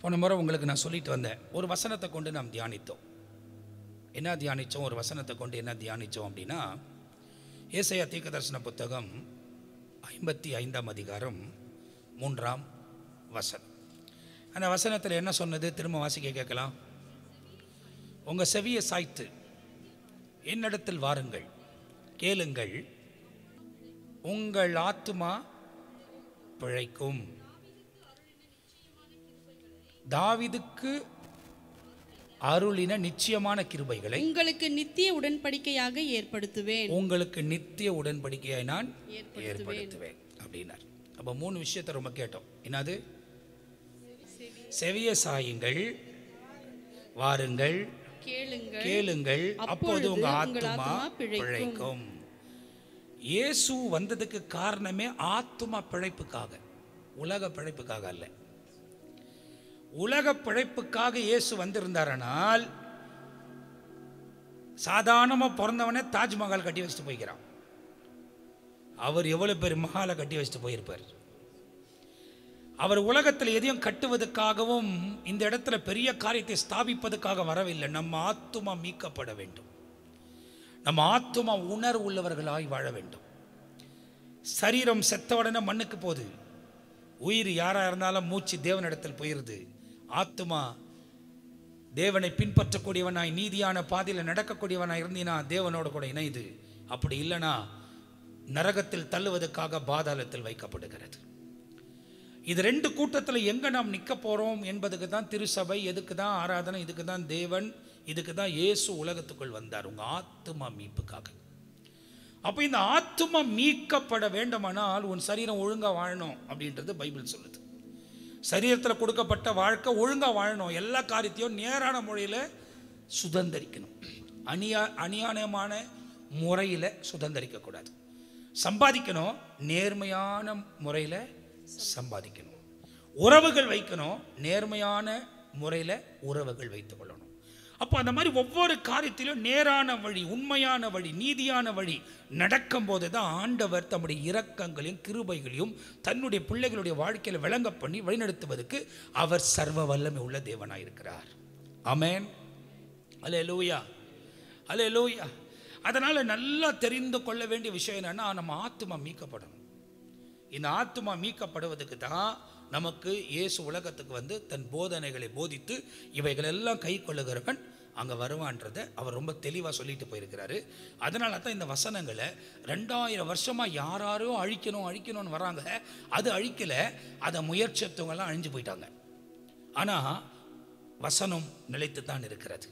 போன முறை உங்களுக்கு நான் சொல்லிட்டு வந்தேன் ஒரு வசனத்தை கொண்டு நாம் தியானித்தோம் என்ன தியானித்தோம் ஒரு வசனத்தை கொண்டு என்ன தியானித்தோம் அப்படின்னா ஏசையா தீர்க்கதரிசன புத்தகம் ஐம்பத்தி ஐந்தாம் அதிகாரம் மூன்றாம் வசனம் அந்த வசனத்தில் என்ன சொன்னது திரும்ப வாசிக்க கேட்கலாம் உங்கள் செவியை சாய்த்து என்னிடத்தில் வாருங்கள் கேளுங்கள் உங்கள் ஆத்துமா பிழைக்கும் தாவிதுக்கு அருளின நிச்சயமான கிருபைகளை உங்களுக்கு நித்திய உடன்படிக்கையாக ஏற்படுத்துவேன் உங்களுக்கு நித்திய உடன்படிக்கையை நான் ஏற்படுத்துவேன். ஏற்படுத்துவேன் அப்படின்னார் அப்போ மூணு விஷயத்தை ரொம்ப கேட்டோம் என்னது செவிய சாயுங்கள் வாருங்கள் கேளுங்கள் கேளுங்கள் அப்போது அப்பொழுது உங்க உங்கள் ஆத்துமா ஆத்துமா பிழைக்கும். பிழைக்கும் இயேசு வந்ததுக்கு காரணமே ஆத்துமா பிழைப்புக்காக உலக பிழைப்புக்காக அல்ல உலக பிழைப்புக்காக இயேசு வந்திருந்தாரனால் சாதாரணமா பிறந்தவனே தாஜ்மஹால் கட்டி வச்சுட்டு போய்க்கிறான் அவர் எவ்வளவு பெரிய மகாலை கட்டி வச்சுட்டு போயிருப்பார் அவர் உலகத்தில் எதையும் கட்டுவதற்காகவும் இந்த இடத்துல பெரிய காரியத்தை ஸ்தாபிப்பதற்காக வரவில்லை நம்ம ஆத்துமா மீட்கப்பட வேண்டும் நம்ம ஆத்துமா உணர்வு உள்ளவர்களாய் வாழ வேண்டும் சரீரம் செத்த உடனே மண்ணுக்கு போகுது உயிர் யாரா இருந்தாலும் மூச்சு தேவனிடத்தில் போயிருது ஆத்துமா தேவனை பின்பற்றக்கூடியவனாய் நீதியான பாதையில் நடக்கக்கூடியவனாய் இருந்தீனா தேவனோட கூட இணையுது அப்படி இல்லைனா நரகத்தில் தள்ளுவதற்காக பாதாளத்தில் வைக்கப்படுகிறது இது ரெண்டு கூட்டத்தில் எங்கே நாம் நிற்க போகிறோம் என்பதுக்கு தான் திருசபை எதுக்கு தான் ஆராதனை இதுக்கு தான் தேவன் இதுக்கு தான் இயேசு உலகத்துக்குள் வந்தார் உங்கள் ஆத்துமா மீட்புக்காக அப்போ இந்த ஆத்துமா மீட்கப்பட வேண்டுமானால் உன் சரீரம் ஒழுங்காக வாழணும் அப்படின்றது பைபிள் சொல்லுது சரீரத்தில் கொடுக்கப்பட்ட வாழ்க்கை ஒழுங்காக வாழணும் எல்லா காரியத்தையும் நேரான முறையில் சுதந்திரிக்கணும் அநியா அநியாயமான முறையில் சுதந்திரிக்கக்கூடாது சம்பாதிக்கணும் நேர்மையான முறையில் சம்பாதிக்கணும் உறவுகள் வைக்கணும் நேர்மையான முறையில் உறவுகள் வைத்துக் கொள்ளணும் அப்போ அந்த மாதிரி ஒவ்வொரு காரியத்திலும் நேரான வழி உண்மையான வழி நீதியான வழி நடக்கும்போது தான் ஆண்டவர் தம்முடைய இரக்கங்களையும் கிருபைகளையும் தன்னுடைய பிள்ளைகளுடைய வாழ்க்கையில் விளங்க பண்ணி வழிநடத்துவதற்கு அவர் சர்வ வல்லமை உள்ள தேவனாயிருக்கிறார் ஆமென் அலே லூயா அலே லூயா அதனால் நல்லா தெரிந்து கொள்ள வேண்டிய விஷயம் என்னன்னா நம்ம ஆத்மா மீட்கப்படணும் இந்த ஆத்மா மீட்கப்படுவதற்கு தான் நமக்கு இயேசு உலகத்துக்கு வந்து தன் போதனைகளை போதித்து இவைகளெல்லாம் கை கொள்ளுகிறவன் அங்கே வருவான்றதை அவர் ரொம்ப தெளிவாக சொல்லிட்டு போயிருக்கிறாரு அதனால தான் இந்த வசனங்களை ரெண்டாயிரம் வருஷமாக யாராரோ அழிக்கணும் அழிக்கணும்னு வராங்க அது அழிக்கலை அதை முயற்சித்தவங்கெல்லாம் அழிஞ்சு போயிட்டாங்க ஆனால் வசனம் நிலைத்து தான் இருக்கிறது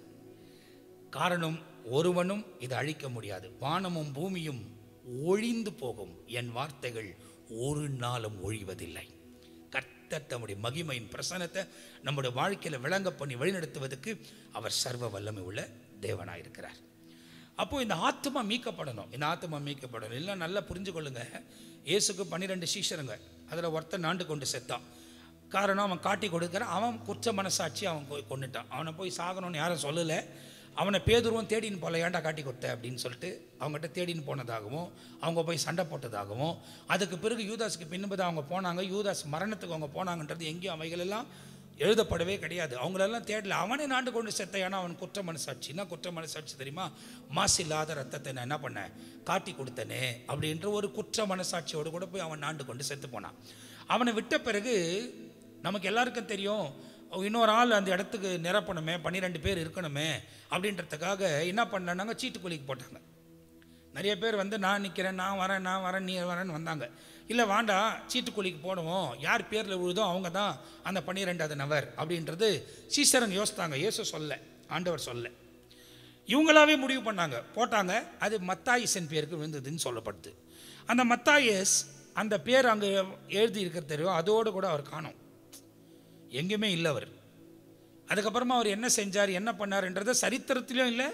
காரணம் ஒருவனும் இதை அழிக்க முடியாது வானமும் பூமியும் ஒழிந்து போகும் என் வார்த்தைகள் ஒரு நாளும் ஒழிவதில்லை கர்த்தர் தம்முடைய மகிமையின் பிரசனத்தை நம்முடைய வாழ்க்கையில் விளங்க பண்ணி வழிநடத்துவதற்கு அவர் சர்வ வல்லமை உள்ள தேவனாயிருக்கிறார் அப்போ இந்த ஆத்மா மீட்கப்படணும் இந்த ஆத்மா மீட்கப்படணும் எல்லாம் நல்லா புரிஞ்சு கொள்ளுங்க இயேசுக்கு பன்னிரெண்டு சீஷருங்க அதில் ஒருத்தன் நாண்டு கொண்டு செத்தான் காரணம் அவன் காட்டி கொடுக்குறான் அவன் குற்ற மனசாட்சி அவன் போய் கொண்டுட்டான் அவனை போய் சாகணும்னு யாரும் சொல்லலை அவனை பேதுருவும் தேடின்னு போல ஏன்டா காட்டி கொடுத்த அப்படின்னு சொல்லிட்டு அவங்ககிட்ட தேடின்னு போனதாகவும் அவங்க போய் சண்டை போட்டதாகவும் அதுக்கு பிறகு யூதாஸுக்கு பின்பு அவங்க போனாங்க யூதாஸ் மரணத்துக்கு அவங்க போனாங்கன்றது எங்கேயும் அவைகளெல்லாம் எழுதப்படவே கிடையாது அவங்களெல்லாம் தேடல அவனே நாண்டு கொண்டு செத்த ஏன்னா அவன் குற்ற மனசாட்சி என்ன குற்ற மனசாட்சி தெரியுமா மாசு இல்லாத ரத்தத்தை நான் என்ன பண்ணேன் காட்டி கொடுத்தனே அப்படின்ற ஒரு குற்ற மனசாட்சியோடு கூட போய் அவன் நாண்டு கொண்டு செத்து போனான் அவனை விட்ட பிறகு நமக்கு எல்லாருக்கும் தெரியும் இன்னொரு ஆள் அந்த இடத்துக்கு நிரப்பணுமே பன்னிரெண்டு பேர் இருக்கணுமே அப்படின்றதுக்காக என்ன பண்ணாங்க சீட்டுக்குழிக்கு போட்டாங்க நிறைய பேர் வந்து நான் நிற்கிறேன் நான் வரேன் நான் வரேன் நீ வரேன்னு வந்தாங்க இல்லை வேண்டாம் சீட்டுக்குழிக்கு போடுவோம் யார் பேரில் விழுதோ அவங்க தான் அந்த பன்னிரெண்டாவது நபர் அப்படின்றது சீசரன் யோசித்தாங்க இயேசு சொல்ல ஆண்டவர் சொல்ல இவங்களாவே முடிவு பண்ணாங்க போட்டாங்க அது மத்தாயிசன் பேருக்கு விழுந்ததுன்னு சொல்லப்படுது அந்த மத்தாயஸ் அந்த பேர் அங்கே எழுதி இருக்கிறது தெரியும் அதோடு கூட அவர் காணும் எங்கேயுமே இல்லை அவர் அதுக்கப்புறமா அவர் என்ன செஞ்சார் என்ன பண்ணார்ன்றது சரித்திரத்திலும் இல்லை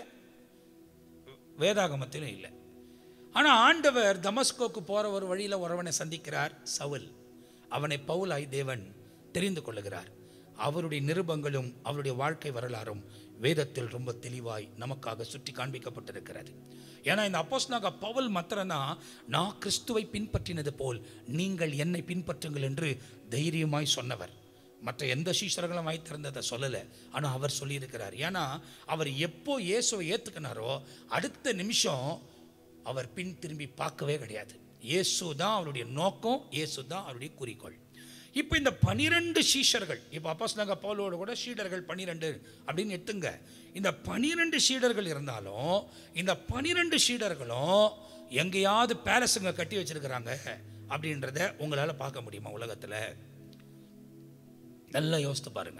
வேதாகமத்திலும் இல்லை ஆனால் ஆண்டவர் தமஸ்கோக்கு போகிற ஒரு வழியில் ஒருவனை சந்திக்கிறார் சவுல் அவனை பவுலாய் தேவன் தெரிந்து கொள்ளுகிறார் அவருடைய நிருபங்களும் அவருடைய வாழ்க்கை வரலாறும் வேதத்தில் ரொம்ப தெளிவாய் நமக்காக சுட்டி காண்பிக்கப்பட்டிருக்கிறது ஏன்னா இந்த அப்போஸ்னாக பவுல் மாத்திரம்தான் நான் கிறிஸ்துவை பின்பற்றினது போல் நீங்கள் என்னை பின்பற்றுங்கள் என்று தைரியமாய் சொன்னவர் மற்ற எந்த சீஷர்களும் வைத்திருந்ததை சொல்லலை ஆனால் அவர் சொல்லியிருக்கிறார் ஏன்னா அவர் எப்போ இயேசுவை ஏற்றுக்கினாரோ அடுத்த நிமிஷம் அவர் பின் திரும்பி பார்க்கவே கிடையாது இயேசு தான் அவருடைய நோக்கம் இயேசு தான் அவருடைய குறிக்கோள் இப்போ இந்த பனிரெண்டு சீஷர்கள் இப்போ அப்போஸ் நாங்கள் பவுலோட கூட சீடர்கள் பனிரெண்டு அப்படின்னு எடுத்துங்க இந்த பனிரெண்டு சீடர்கள் இருந்தாலும் இந்த பனிரெண்டு சீடர்களும் எங்கேயாவது பேலஸுங்க கட்டி வச்சிருக்கிறாங்க அப்படின்றத உங்களால் பார்க்க முடியுமா உலகத்தில் நல்லா யோசித்து பாருங்க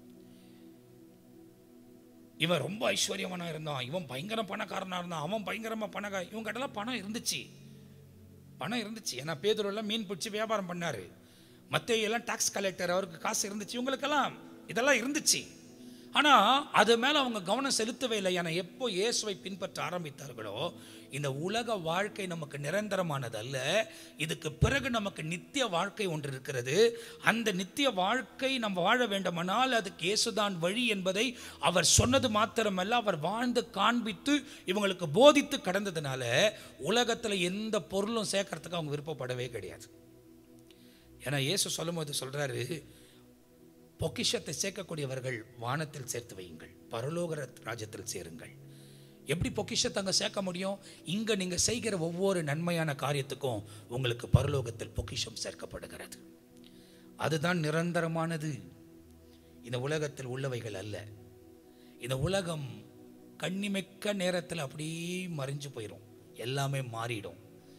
இவன் ரொம்ப ஐஸ்வர்யவனா இருந்தான் இவன் பயங்கர பணக்காரனா இருந்தான் அவன் பயங்கரமா பணக்கா இவன் கிட்டலாம் பணம் இருந்துச்சு பணம் இருந்துச்சு ஏன்னா பேதுருவெல்லாம் மீன் பிடிச்சி வியாபாரம் பண்ணாரு மற்ற எல்லாம் டாக்ஸ் கலெக்டர் அவருக்கு காசு இருந்துச்சு இவங்களுக்கெல்லாம் இதெல்லாம் இருந்துச்சு ஆனால் அது மேலே அவங்க கவனம் செலுத்தவே இல்லை ஏன்னா எப்போ இயேசுவை பின்பற்ற ஆரம்பித்தார்களோ இந்த உலக வாழ்க்கை நமக்கு நிரந்தரமானது அல்ல இதுக்கு பிறகு நமக்கு நித்திய வாழ்க்கை ஒன்று இருக்கிறது அந்த நித்திய வாழ்க்கை நம்ம வாழ வேண்டுமானால் அதுக்கு இயேசுதான் வழி என்பதை அவர் சொன்னது மாத்திரமல்ல அவர் வாழ்ந்து காண்பித்து இவங்களுக்கு போதித்து கடந்ததுனால உலகத்தில் எந்த பொருளும் சேர்க்கறதுக்கு அவங்க விருப்பப்படவே கிடையாது ஏன்னா இயேசு சொல்லும்போது சொல்றாரு பொக்கிஷத்தை சேர்க்கக்கூடியவர்கள் வானத்தில் சேர்த்து வையுங்கள் பரலோக ராஜ்யத்தில் சேருங்கள் எப்படி பொக்கிஷத்தை அங்கே சேர்க்க முடியும் இங்கே நீங்கள் செய்கிற ஒவ்வொரு நன்மையான காரியத்துக்கும் உங்களுக்கு பரலோகத்தில் பொக்கிஷம் சேர்க்கப்படுகிறது அதுதான் நிரந்தரமானது இந்த உலகத்தில் உள்ளவைகள் அல்ல இந்த உலகம் கண்ணிமிக்க நேரத்தில் அப்படியே மறைஞ்சு போயிடும் எல்லாமே மாறிடும்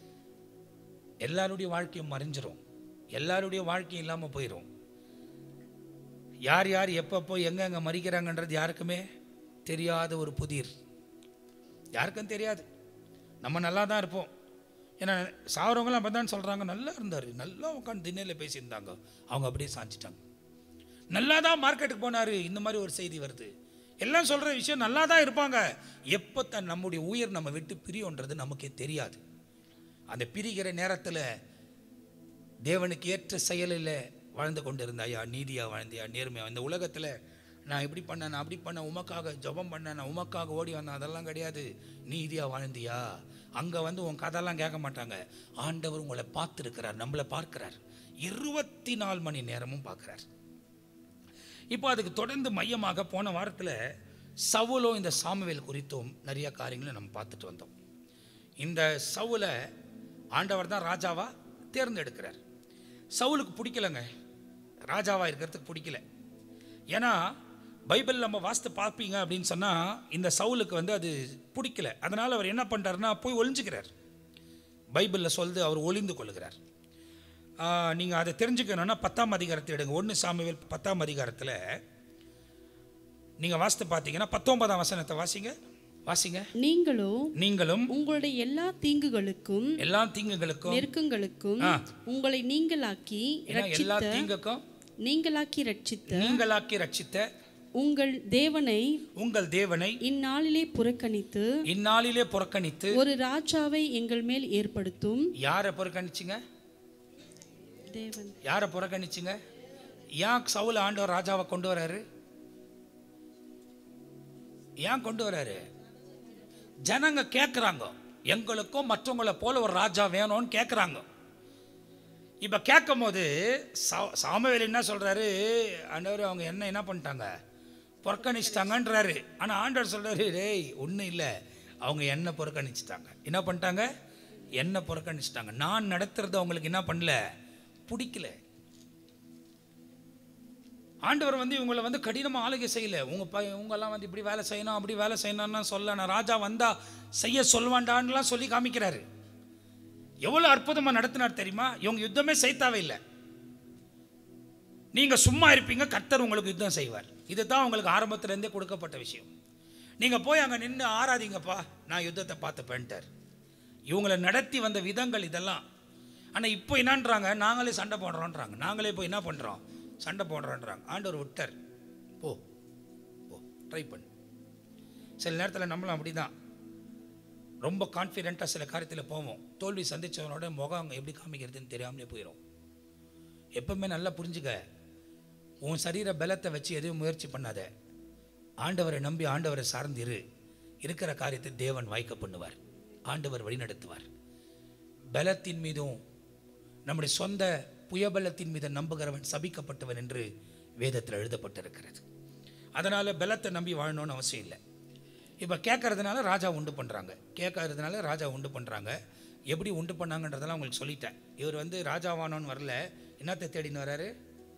எல்லாருடைய வாழ்க்கையும் மறைஞ்சிரும் எல்லாருடைய வாழ்க்கையும் இல்லாமல் போயிடும் யார் யார் எப்பப்போ எங்கெங்கே மறிக்கிறாங்கன்றது யாருக்குமே தெரியாத ஒரு புதிர் யாருக்கும் தெரியாது நம்ம நல்லா தான் இருப்போம் ஏன்னா சாவரவங்களாம் அப்போ தான் சொல்கிறாங்க நல்லா இருந்தார் நல்லா உட்காந்து திண்ணையில் பேசியிருந்தாங்க அவங்க அப்படியே சாஞ்சிட்டாங்க நல்லா தான் மார்க்கெட்டுக்கு போனார் இந்த மாதிரி ஒரு செய்தி வருது எல்லாம் சொல்கிற விஷயம் நல்லா தான் இருப்பாங்க எப்போ தான் நம்முடைய உயிர் நம்ம விட்டு பிரியோன்றது நமக்கே தெரியாது அந்த பிரிகிற நேரத்தில் தேவனுக்கு ஏற்ற செயலில் வாழ்ந்து கொண்டு இருந்தாயா நீதியா வாழ்ந்தியா நேர்மையா இந்த உலகத்தில் நான் இப்படி பண்ணேன் நான் அப்படி பண்ணேன் உமக்காக ஜெபம் பண்ணேன் நான் உமக்காக ஓடி வந்தேன் அதெல்லாம் கிடையாது நீதியா வாழ்ந்தியா அங்கே வந்து உன் கதையெல்லாம் கேட்க மாட்டாங்க ஆண்டவர் உங்களை பார்த்துருக்கிறார் நம்மளை பார்க்கிறார் இருபத்தி நாலு மணி நேரமும் பார்க்குறார் இப்போ அதுக்கு தொடர்ந்து மையமாக போன வாரத்தில் சவுலும் இந்த சாமுவேல் குறித்தும் நிறைய காரியங்களை நம்ம பார்த்துட்டு வந்தோம் இந்த சவுலை ஆண்டவர் தான் ராஜாவா தேர்ந்தெடுக்கிறார் சவுலுக்கு பிடிக்கலங்க ராஜாவா இருக்கிறதுக்கு பிடிக்கல ஏன்னா பைபிள் நம்ம வாஸ்து பார்ப்பீங்க அப்படின்னு சொன்னால் இந்த சவுலுக்கு வந்து அது பிடிக்கல அதனால் அவர் என்ன பண்ணுறாருன்னா போய் ஒளிஞ்சுக்கிறார் பைபிளில் சொல்லுது அவர் ஒளிந்து கொள்ளுகிறார் நீங்கள் அதை தெரிஞ்சுக்கணுன்னா பத்தாம் அதிகாரத்தை எடுங்க ஒன்று சாமுவேல் பத்தாம் அதிகாரத்தில் நீங்கள் வாஸ்து பார்த்தீங்கன்னா பத்தொன்பதாம் வசனத்தை வாசிங்க வாசிங்க நீங்களோ நீங்களும் உங்களுடைய எல்லா தீங்குகளுக்கும் எல்லா தீங்குகளுக்கும் நெருக்கங்களுக்கும் ஆ. உங்களை நீங்களாக்கி ஏன்னா எல்லா ரட்சித்த தீங்குக்கும் நீங்களாக்கி ரட்சித்த நீங்களாக்கி ரட்சித்த உங்கள் தேவனை உங்கள் தேவனை இந்நாளிலே புறக்கணித்து இந்நாளிலே புறக்கணித்து ஒரு ராஜாவை எங்கள் மேல் ஏற்படுத்தும் யாரை புறக்கணிச்சிங்க தேவன் யாரை புறக்கணிச்சிங்க ஏன் சவுல ஆண்டவர் ராஜாவை கொண்டு வராரு ஏன் கொண்டு வராரு ஜனங்க கேட்குறாங்க எங்களுக்கும் மற்றவங்கள போல ஒரு ராஜா வேணும்னு கேட்குறாங்க இப்போ கேட்கும் போது சா- சாமுவேல் என்ன சொல்கிறாரு ஆண்டவர் அவங்க என்ன என்ன பண்ணிட்டாங்க புறக்கணிச்சிட்டாங்கன்றாரு ஆனால் ஆண்டவர் சொல்கிறாரு டேய் ஒன்றும் இல்லை அவங்க என்ன புறக்கணிச்சிட்டாங்க என்ன பண்ணிட்டாங்க என்ன புறக்கணிச்சிட்டாங்க நான் நடத்துறது அவங்களுக்கு என்ன பண்ணல பிடிக்கல ஆண்டவர் வந்து இவங்களை வந்து கடினமாக ஆளுகை செய்யல உங்க ப உங்கெல்லாம் வந்து இப்படி வேலை செய்யணும் அப்படி வேலை செய்யணும்னு சொல்ல நான் ராஜா வந்தா செய்ய சொல்வாண்டான்லாம் சொல்லி காமிக்கிறாரு எவ்வளோ அற்புதமாக நடத்தினார் தெரியுமா இவங்க யுத்தமே செய்தாவே இல்லை நீங்கள் சும்மா இருப்பீங்க கர்த்தர் உங்களுக்கு யுத்தம் செய்வார் இதுதான் உங்களுக்கு ஆரம்பத்திலேருந்தே கொடுக்கப்பட்ட விஷயம் நீங்கள் போய் அங்கே நின்று ஆராதிங்கப்பா நான் யுத்தத்தை பார்த்துப்பேன்ட்டார் இவங்களை நடத்தி வந்த விதங்கள் இதெல்லாம் ஆனால் இப்போ என்னன்றாங்க நாங்களே சண்டை போடுறோன்றாங்க நாங்களே போய் என்ன பண்ணுறோம் சண்டை போடுறோன்றாங்க ஆண்டவர் விட்டார் போ போ ட்ரை பண்ணு சில நேரத்தில் நம்மளும் அப்படி தான் ரொம்ப கான்ஃபிடென்ட்டாக சில காரியத்தில் போவோம் தோல்வி சந்திச்சவனோட முகம் எப்படி காமிக்கிறதுன்னு தெரியாமலே போயிடும் எப்பவுமே நல்லா புரிஞ்சுக்க உன் சரீர பலத்தை வச்சு எதுவும் முயற்சி பண்ணாத ஆண்டவரை நம்பி ஆண்டவரை சார்ந்திரு இருக்கிற காரியத்தை தேவன் வாய்க்க பண்ணுவார் ஆண்டவர் வழிநடத்துவார் பலத்தின் மீதும் நம்முடைய சொந்த புயபலத்தின் மீது நம்புகிறவன் சபிக்கப்பட்டவன் என்று வேதத்தில் எழுதப்பட்டிருக்கிறது அதனால் பலத்தை நம்பி வாழணும்னு அவசியம் இல்லை இப்போ கேட்கறதுனால ராஜா உண்டு பண்ணுறாங்க கேட்கறதுனால ராஜா உண்டு பண்ணுறாங்க எப்படி உண்டு பண்ணாங்கன்றதெல்லாம் உங்களுக்கு சொல்லிட்டேன் இவர் வந்து ராஜாவானோன்னு வரல என்னத்தை தேடின்னு வராரு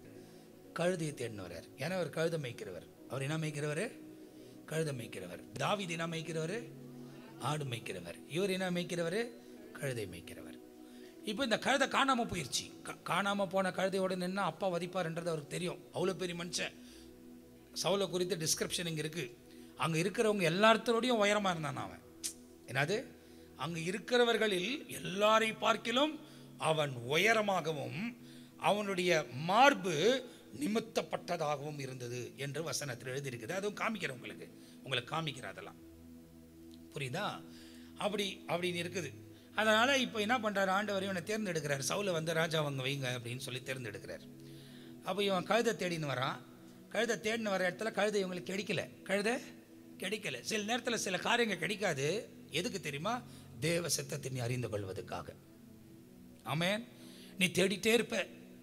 கழுதையை தேடின்னு வரார் ஏன்னா அவர் கழுதை மேய்க்கிறவர் அவர் என்ன மேய்க்கிறவர் கழுதை மேய்க்கிறவர் தாவீது என்ன மேய்க்கிறவர் ஆடு மேய்க்கிறவர் இவர் என்ன மேய்க்கிறவர் கழுதை மேய்க்கிறவர் இப்போ இந்த கழுதை காணாமல் போயிடுச்சு கா- காணாம போன கழுதையோட நின்னா அப்பா வதிப்பார்ன்றது அவருக்கு தெரியும் அவ்வளோ பெரிய மனுஷன் சவுலை குறித்த டிஸ்கிரிப்ஷன் இங்கே இருக்குது அங்கே இருக்கிறவங்க எல்லாத்தோடையும் உயரமாக இருந்தான் அவன் என்னது அங்கே இருக்கிறவர்களில் எல்லாரை பார்க்கிலும் அவன் உயரமாகவும் அவனுடைய மார்பு நிமித்தப்பட்டதாகவும் இருந்தது என்று வசனத்தில் எழுதியிருக்குது அதுவும் காமிக்கிறேன் உங்களுக்கு உங்களுக்கு காமிக்கிறேன் அதெல்லாம் புரியுதா அப்படி அப்படின்னு இருக்குது அதனால் இப்போ என்ன பண்ணுறாரு ஆண்டவர் இவனை தேர்ந்தெடுக்கிறார் சவுலை வந்து ராஜா அவங்க வைங்க அப்படின்னு சொல்லி தேர்ந்தெடுக்கிறார் அப்போ இவன் கழுதை தேடின்னு வரான் கழுதை தேடின்னு வர இடத்துல கழுதை இவங்களுக்கு கிடைக்கல கழுதை கிடைக்கல சில நேரத்தில் சில காரியங்கள் கிடைக்காது எதுக்கு தெரியுமா தேவ சித்தத்தை நீ அறிந்து கொள்வதற்காக ஆமென் நீ தேடிட்டே இருப்ப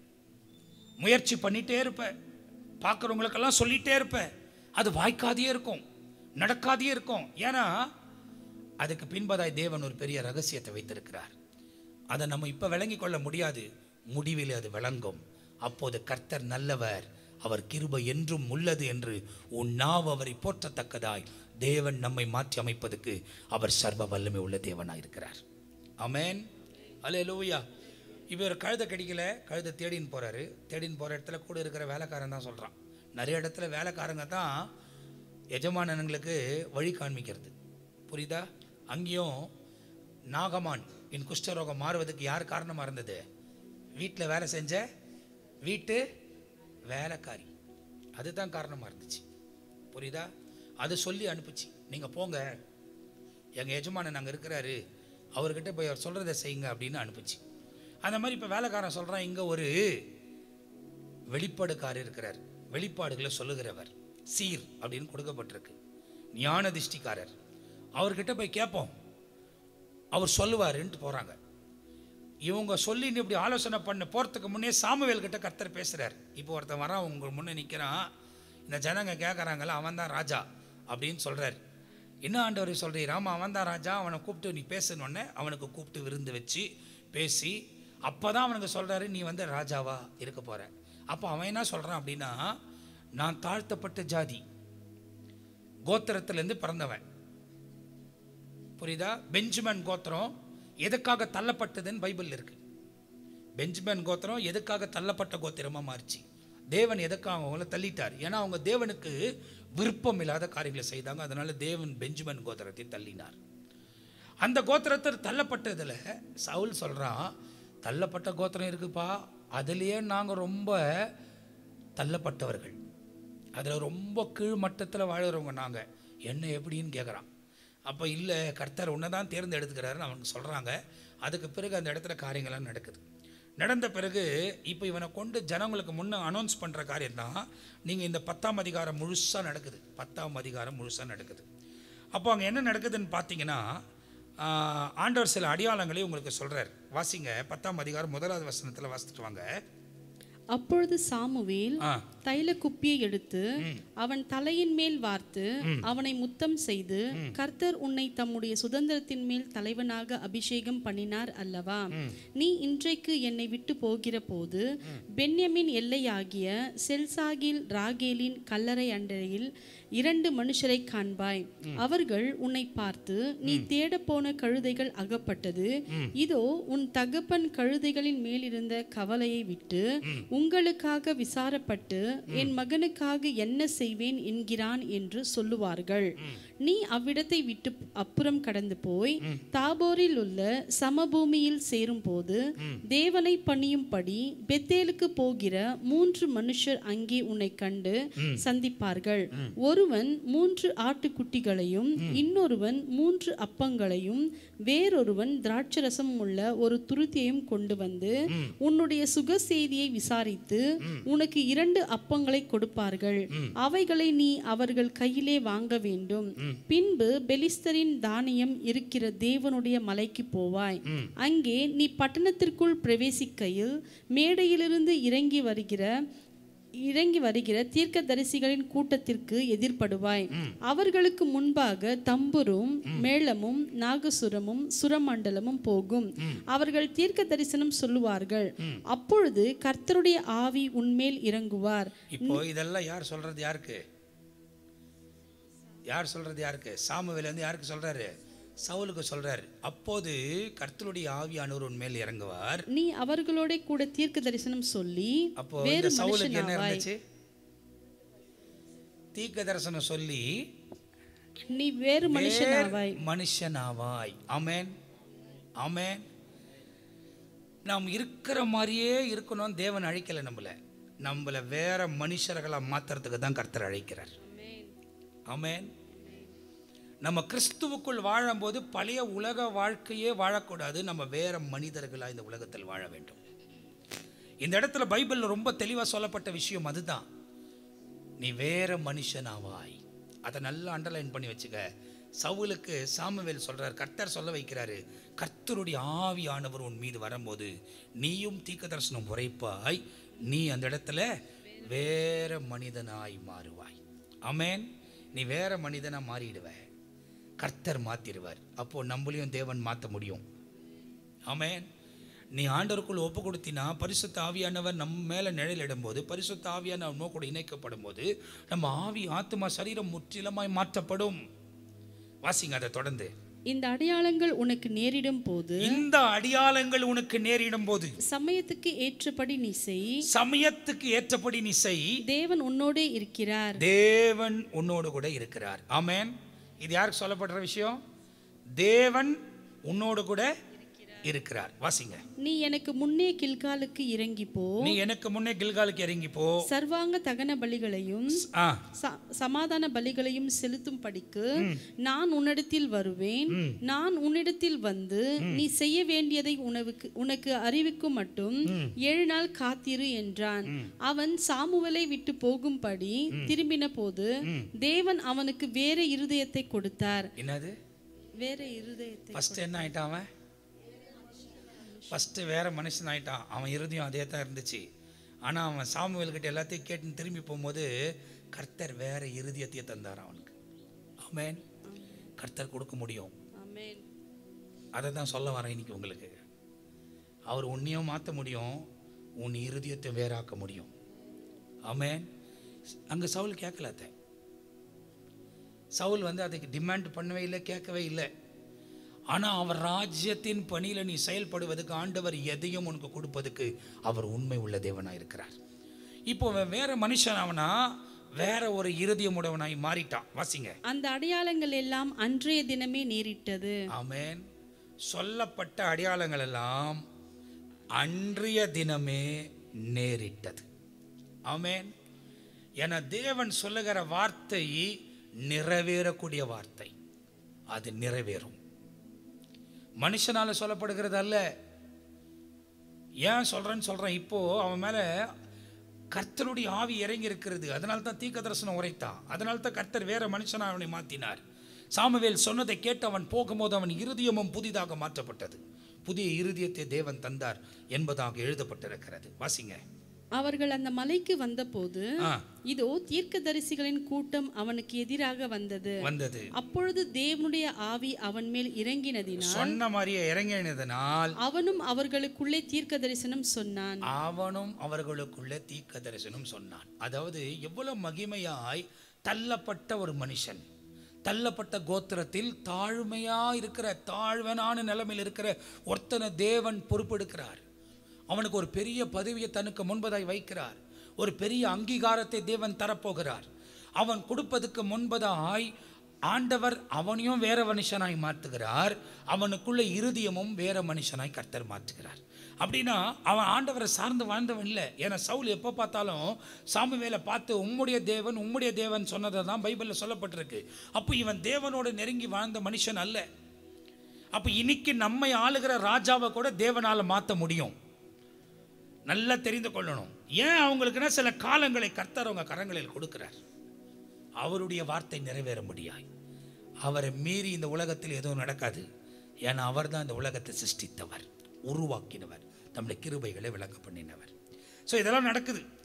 முயற்சி பண்ணிட்டே இருப்ப பார்க்குறவங்களுக்கெல்லாம் சொல்லிட்டே இருப்ப அது வாய்க்காதே இருக்கும் நடக்காதே இருக்கும் ஏன்னா அதுக்கு பின்பதாய் தேவன் ஒரு பெரிய ரகசியத்தை வைத்திருக்கிறார் அதை நம்ம இப்போ விளங்கி கொள்ள முடியாது முடிவில் அது விளங்கும் அப்போது கர்த்தர் நல்லவர் அவர் கிருபை என்றும் உள்ளது என்று உன் நாவ் அவரை போற்றத்தக்கதாய் தேவன் நம்மை மாற்றி அமைப்பதற்கு அவர் சர்வ வல்லமை உள்ள தேவனாய் இருக்கிறார் அமேன் அலே லூயா இவர் கழுதை கிடைக்கல கழுதை தேடின்னு போறாரு தேடின்னு போகிற இடத்துல கூட இருக்கிற வேலைக்காரன் தான் சொல்கிறான் நிறைய இடத்துல வேலைக்காரங்க தான் எஜமானனுங்களுக்கு வழி காண்பிக்கிறது புரியுதா அங்கேயும் நாகமான் என் குஷ்டரோகம் மாறுவதற்கு யார் காரணமாக இருந்தது வீட்டில் வேலை செஞ்ச வீட்டு வேலைக்காரி அதுதான் காரணமாக இருந்துச்சு புரியுதா அது சொல்லி அனுப்புச்சு நீங்கள் போங்க எங்கள் எஜமானன் அங்கே இருக்கிறாரு அவர்கிட்ட போய் அவர் சொல்கிறத செய்யுங்க அப்படின்னு அனுப்புச்சு அந்த மாதிரி இப்போ வேலைக்காரன் சொல்கிறான் இங்கே ஒரு வெளிப்பாடுக்காரர் இருக்கிறார் வெளிப்பாடுகளை சொல்லுகிறவர் சீர் அப்படின்னு கொடுக்கப்பட்டிருக்கு ஞான திஷ்டிக்காரர் அவர்கிட்ட போய் கேட்போம் அவர் சொல்லுவாருன்ட்டு போகிறாங்க இவங்க சொல்லின்னு இப்படி ஆலோசனை பண்ண போகிறதுக்கு முன்னே சாமுவேல் கிட்ட கர்த்தர் பேசுகிறார் இப்போ ஒருத்தன் வரான் உங்க முன்னே நிற்கிறான் இந்த ஜனங்க கேட்குறாங்கல்ல அவன் தான் ராஜா அப்படின்னு சொல்கிறார் என்ன ஆண்டவர் சொல்கிறீர் ஆமாம் அவன் தான் ராஜா அவனை கூப்பிட்டு நீ பேசணுன்னே அவனுக்கு கூப்பிட்டு விருந்து வச்சு பேசி அப்போ தான் அவனுக்கு சொல்கிறாரு நீ வந்து ராஜாவா இருக்க போகிற அப்போ அவன் என்ன சொல்கிறான் அப்படின்னா நான் தாழ்த்தப்பட்ட ஜாதி கோத்திரத்திலேருந்து பிறந்தவன் புரியுதா பெஞ்சமின் கோத்திரம் எதுக்காக தள்ளப்பட்டதுன்னு பைபிள் இருக்கு பெஞ்சமின் கோத்திரம் எதுக்காக தள்ளப்பட்ட கோத்திரமா மாறிச்சு தேவன் எதுக்காக அவங்கள தள்ளிட்டார் ஏன்னா அவங்க தேவனுக்கு விருப்பம் இல்லாத காரியங்களை செய்தாங்க அதனால தேவன் பெஞ்சமின் கோத்திரத்தை தள்ளினார் அந்த கோத்திரத்தில் தள்ளப்பட்டதுல சவுல் சொல்றான் தள்ளப்பட்ட கோத்திரம் இருக்குப்பா அதுலேயே நாங்கள் ரொம்ப தள்ளப்பட்டவர்கள் அதில் ரொம்ப கீழ் மட்டத்தில் வாழுறவங்க நாங்கள் என்ன எப்படின்னு கேட்குறான் அப்போ இல்லை கர்த்தர் உன்னை தான் தேர்ந்தெடுத்துக்கிறாருன்னு அவனுக்கு சொல்கிறாங்க அதுக்கு பிறகு அந்த இடத்துல காரியங்கள்லாம் நடக்குது நடந்த பிறகு இப்போ இவனை கொண்டு ஜனங்களுக்கு முன்னே அனௌன்ஸ் பண்ணுற காரியம் தான் நீங்கள் இந்த பத்தாம் அதிகாரம் முழுசாக நடக்குது பத்தாம் அதிகாரம் முழுசாக நடக்குது அப்போ அங்கே என்ன நடக்குதுன்னு பார்த்தீங்கன்னா ஆஹ், ஆண்டவர் சில அடையாளங்களை உங்களுக்கு சொல்கிறார் வாசிங்க பத்தாம் அதிகாரம் முதலாவது வசனத்தில் வாசித்துட்டு வாங்க அப்பொழுது சாமுவேல் ஆ தைல குப்பியை எடுத்து அவன் தலையின் மேல் வார்த்து அவனை முத்தம் செய்து கர்த்தர் உன்னை தம்முடைய சுதந்திரத்தின் மேல் தலைவனாக அபிஷேகம் பண்ணினார் அல்லவா நீ இன்றைக்கு என்னை விட்டு போகிற போது பென்யமின் எல்லையாகிய செல்சாகில் ராகேலின் கல்லறை அண்டையில் இரண்டு மனுஷரை காண்பாய் அவர்கள் உன்னை பார்த்து நீ தேடப் போன கழுதைகள் அகப்பட்டது இதோ உன் தகப்பன் கழுதைகளின் மேலிருந்த கவலையை விட்டு உங்களுக்காக விசாரப்பட்டு என் மகனுக்காக என்ன செய்வேன் என்கிறான் என்று சொல்லுவார்கள் நீ அவ்விடத்தை விட்டு அப்புறம் கடந்து போய் தாபோரில் உள்ள சமபூமியில் சேரும்போது தேவனை பணியும்படி பெத்தேலுக்கு போகிற மூன்று மனுஷர் அங்கே உன்னை கண்டு சந்திப்பார்கள் ஒருவன் மூன்று ஆட்டுக்குட்டிகளையும் இன்னொருவன் மூன்று அப்பங்களையும் வேறொருவன் திராட்சரசம் உள்ள ஒரு துருத்தியையும் கொண்டு வந்து உன்னுடைய சுக செய்தியை விசாரித்து உனக்கு இரண்டு அப்பங்களை கொடுப்பார்கள் அவைகளை நீ அவர்கள் கையிலே வாங்க வேண்டும் பின்பு பெலிஸ்தரின் தானியம் இருக்கிற தேவனுடைய மலைக்கு போவாய் அங்கே நீ பட்டணத்திற்குள் பிரவேசிக்கையில் மேடையிலிருந்து இறங்கி வருகிற இறங்கி வருகிற தீர்க்கதரிசிகளின் கூட்டத்திற்கு எதிர்ப்படுவாய் அவர்களுக்கு முன்பாக தம்புரும் மேளமும் நாகசுரமும் சுரமண்டலமும் போகும் அவர்கள் தீர்க்க தரிசனம் சொல்லுவார்கள் அப்பொழுது கர்த்தருடைய ஆவி உன்மேல் இறங்குவார் இப்போ இதெல்லாம் யார் சொல்றது யாருக்கு யார் சொல்றது யாருக்கு சாமுவேல் வந்து யாருக்கு சொல்றாரு சவுலுக்கு சொல்றாரு அப்போது கர்த்தருடைய ஆவியானவர் உன் மேல் இறங்குவார் நீ அவர்களோட கூட தீர்க்க தரிசனம் சொல்லி அப்போ வேறு இந்த சவுலுக்கு என்ன மனுஷனாவாய் இருந்துச்சு தீர்க்க தரிசனம் சொல்லி நீ வேறு மனுஷனாவாய் வேறு மனுஷனாவாய் ஆமென் ஆமென் நாம் இருக்கிற மாதிரியே இருக்கணும் தேவன் அழைக்கல நம்மள நம்மள வேற மனுஷர்களை மாத்துறதுக்கு தான் கர்த்தர் அழைக்கிறார் ஆமென் நம்ம கிறிஸ்துவுக்குள் வாழும்போது பழைய உலக வாழ்க்கையே வாழக்கூடாது நம்ம வேற மனிதர்களாக இந்த உலகத்தில் வாழ வேண்டும் இந்த இடத்துல பைபிளில் ரொம்ப தெளிவாக சொல்லப்பட்ட விஷயம் அதுதான் நீ வேற மனுஷனாவாய் அதை நல்லா அண்டர்லைன் பண்ணி வச்சுக்க சவுலுக்கு சாமுவேல் சொல்றார் கர்த்தர் சொல்ல வைக்கிறாரு கர்த்தருடைய ஆவியானவர் உன் மீது வரும்போது நீயும் தீர்க்க தரிசனம் உரைப்பாய் நீ அந்த இடத்துல வேற மனிதனாய் மாறுவாய் ஆமென் நீ வேற மனிதனா மாறிடுவ கர்த்தர் மாத்திடுவார் அப்போ நம்மளையும் தேவன் மாற்ற முடியும் ஆமென் நீ ஆண்டவருக்குள் ஒப்பு கொடுத்தினா பரிசுத்த ஆவியானவர் நம்ம மேலே நிழலிடும்போது பரிசுத்த ஆவியானவர் நம்ம கூட இணைக்கப்படும் போது நம்ம ஆவி ஆத்மா சரீரம் முற்றிலுமாய் மாற்றப்படும் வாசிங்க அதை தொடர்ந்து இந்த அடையாளங்கள் உனக்கு நேரிடும் போது இந்த அடியாளங்கள் உனக்கு நேரிடும் போது சமயத்துக்கு ஏற்றபடி நீ செய் சமயத்துக்கு ஏற்றபடி நீ செய் தேவன் உன்னோடே இருக்கிறார் தேவன் உன்னோடு கூட இருக்கிறார் ஆமென் இது யாருக்கு சொல்லப்படுற விஷயம் தேவன் உன்னோடு கூட இருக்கிறார் வாசிங்க நீ எனக்கு முன்னே கில்காலுக்கு இறங்கி போ நீ எனக்கு முன்னே கில்காலுக்கு இறங்கி போ சர்வாங்க தகன பலிகளையும் ஆ ச- சமாதான பலிகளையும் செலுத்தும் படிக்கு நான் உன்னிடத்தில் வருவேன் நான் உன்னிடத்தில் வந்து நீ செய்ய வேண்டியதை உனவுக்கு உனக்கு அறிவிக்கும் மட்டும் ஏழு நாள் காத்திரு என்றான் அவன் சாமுவலை விட்டு போகும்படி திரும்பின போது தேவன் அவனுக்கு வேற இருதயத்தை கொடுத்தார் என்னது வேற இருதயத்தை ஃபர்ஸ்ட் என்ன ஆயிட்டான் அவன் ஃபஸ்ட்டு வேற மனுஷன் ஆயிட்டான் அவன் இறுதியும் அதே தான் இருந்துச்சு ஆனால் அவன் சாமுவேல்கிட்ட எல்லாத்தையும் கேட்டு திரும்பி போகும்போது கர்த்தர் வேற இருதயத்தையே தந்தார் அவனுக்கு ஆமென் கர்த்தர் கொடுக்க முடியும் ஆமென் அதை தான் சொல்ல வரேன் இன்னைக்கு உங்களுக்கு அவர் உன்னையும் மாற்ற முடியும் உன் இருதயத்தை வேறாக்க முடியும் ஆமென் அங்கே சவுல் கேட்கல அத்தை சவுல் வந்து அதுக்கு டிமாண்ட் பண்ணவே இல்லை கேட்கவே இல்லை ஆனால் அவர் ராஜ்யத்தின் பணியில் நீ செயல்படுவதற்கு ஆண்டவர் எதையும் உனக்கு கொடுப்பதுக்கு அவர் உண்மை உள்ள தேவனாக இருக்கிறார் இப்போ அவன் வேற மனுஷன் அவனா வேற ஒரு இருதயம் உடையவனாய் மாறிட்டான் வாசிங்க அந்த அடையாளங்கள் எல்லாம் அன்றைய தினமே நேரிட்டது ஆமென் சொல்லப்பட்ட அடையாளங்கள் எல்லாம் அன்றைய தினமே நேரிட்டது ஆமென் என தேவன் சொல்லுகிற வார்த்தை நிறைவேறக்கூடிய வார்த்தை அது நிறைவேறும் மனுஷனால சொல்லப்படுகிறது அல்ல ஏன் சொல்றேன்னு சொல்றேன் இப்போ அவன் மேல கர்த்தருடைய ஆவி இறங்கி இருக்கிறது அதனால தான் தீர்க்க தரிசனம் உரைத்தான் அதனால தான் கர்த்தர் வேற மனுஷனா அவனை மாத்தினார் சாமுவேல் சொன்னதை கேட்டு அவன் போகும்போது அவன் இருதயமும் புதிதாக மாற்றப்பட்டது புதிய இருதயத்தை தேவன் தந்தார் என்பதாக எழுதப்பட்டிருக்கிறது வாசிங்க அவர்கள் அந்த மலைக்கு வந்தபோது ஆ இதோ தீர்க்கதரிசிகளின் கூட்டம் அவனுக்கு எதிராக வந்தது வந்தது அப்பொழுது தேவனுடைய ஆவி அவன் மேல் இறங்கினதினால் சொன்ன மாதிரியே இறங்கினதனால் அவனும் அவர்களுக்குள்ளே தீர்க்க தரிசனம் சொன்னான் அவனும் அவர்களுக்குள்ளே தீர்க்க தரிசனம் சொன்னான் அதாவது எவ்வளவு மகிமையாய் தள்ளப்பட்ட ஒரு மனுஷன் தள்ளப்பட்ட கோத்திரத்தில் தாழ்மையா இருக்கிற தாழ்வனான நிலைமையில் இருக்கிற ஒருத்தனை தேவன் பொறுப்பெடுக்கிறார் அவனுக்கு ஒரு பெரிய பதவியை தனக்கு முன்பதாய் வைக்கிறார் ஒரு பெரிய அங்கீகாரத்தை தேவன் தரப்போகிறார் அவன் கொடுப்பதுக்கு முன்பதாய் ஆண்டவர் அவனையும் வேற மனுஷனாய் மாற்றுகிறார் அவனுக்குள்ள இருதயமும் வேற மனுஷனாய் கர்த்தர் மாற்றுகிறார் அப்படின்னா அவன் ஆண்டவரை சார்ந்து வாழ்ந்தவன் இல்லை ஏன்னா சவுல் எப்போ பார்த்தாலும் சாமுவேலை பார்த்து உம்முடைய தேவன் உம்முடைய தேவன் சொன்னதை தான் பைபிளில் சொல்லப்பட்டிருக்கு அப்போ இவன் தேவனோடு நெருங்கி வாழ்ந்த மனுஷன் அல்ல அப்போ இன்னைக்கு நம்மை ஆளுகிற ராஜாவை கூட தேவனால் மாற்ற முடியும் நல்லா தெரிந்து கொள்ளணும் ஏன் அவங்களுக்குன்னா சில காலங்களை கர்த்தர் அவங்க கரங்களில் கொடுக்கிறார் அவருடைய வார்த்தை நிறைவேற முடியாது அவரை மீறி இந்த உலகத்தில் எதுவும் நடக்காது ஏன்னா அவர் தான் இந்த உலகத்தை சிருஷ்டித்தவர் உருவாக்கினவர் நம்முடைய கிருபைகளை விளக்க பண்ணினவர் ஸோ இதெல்லாம் நடக்குது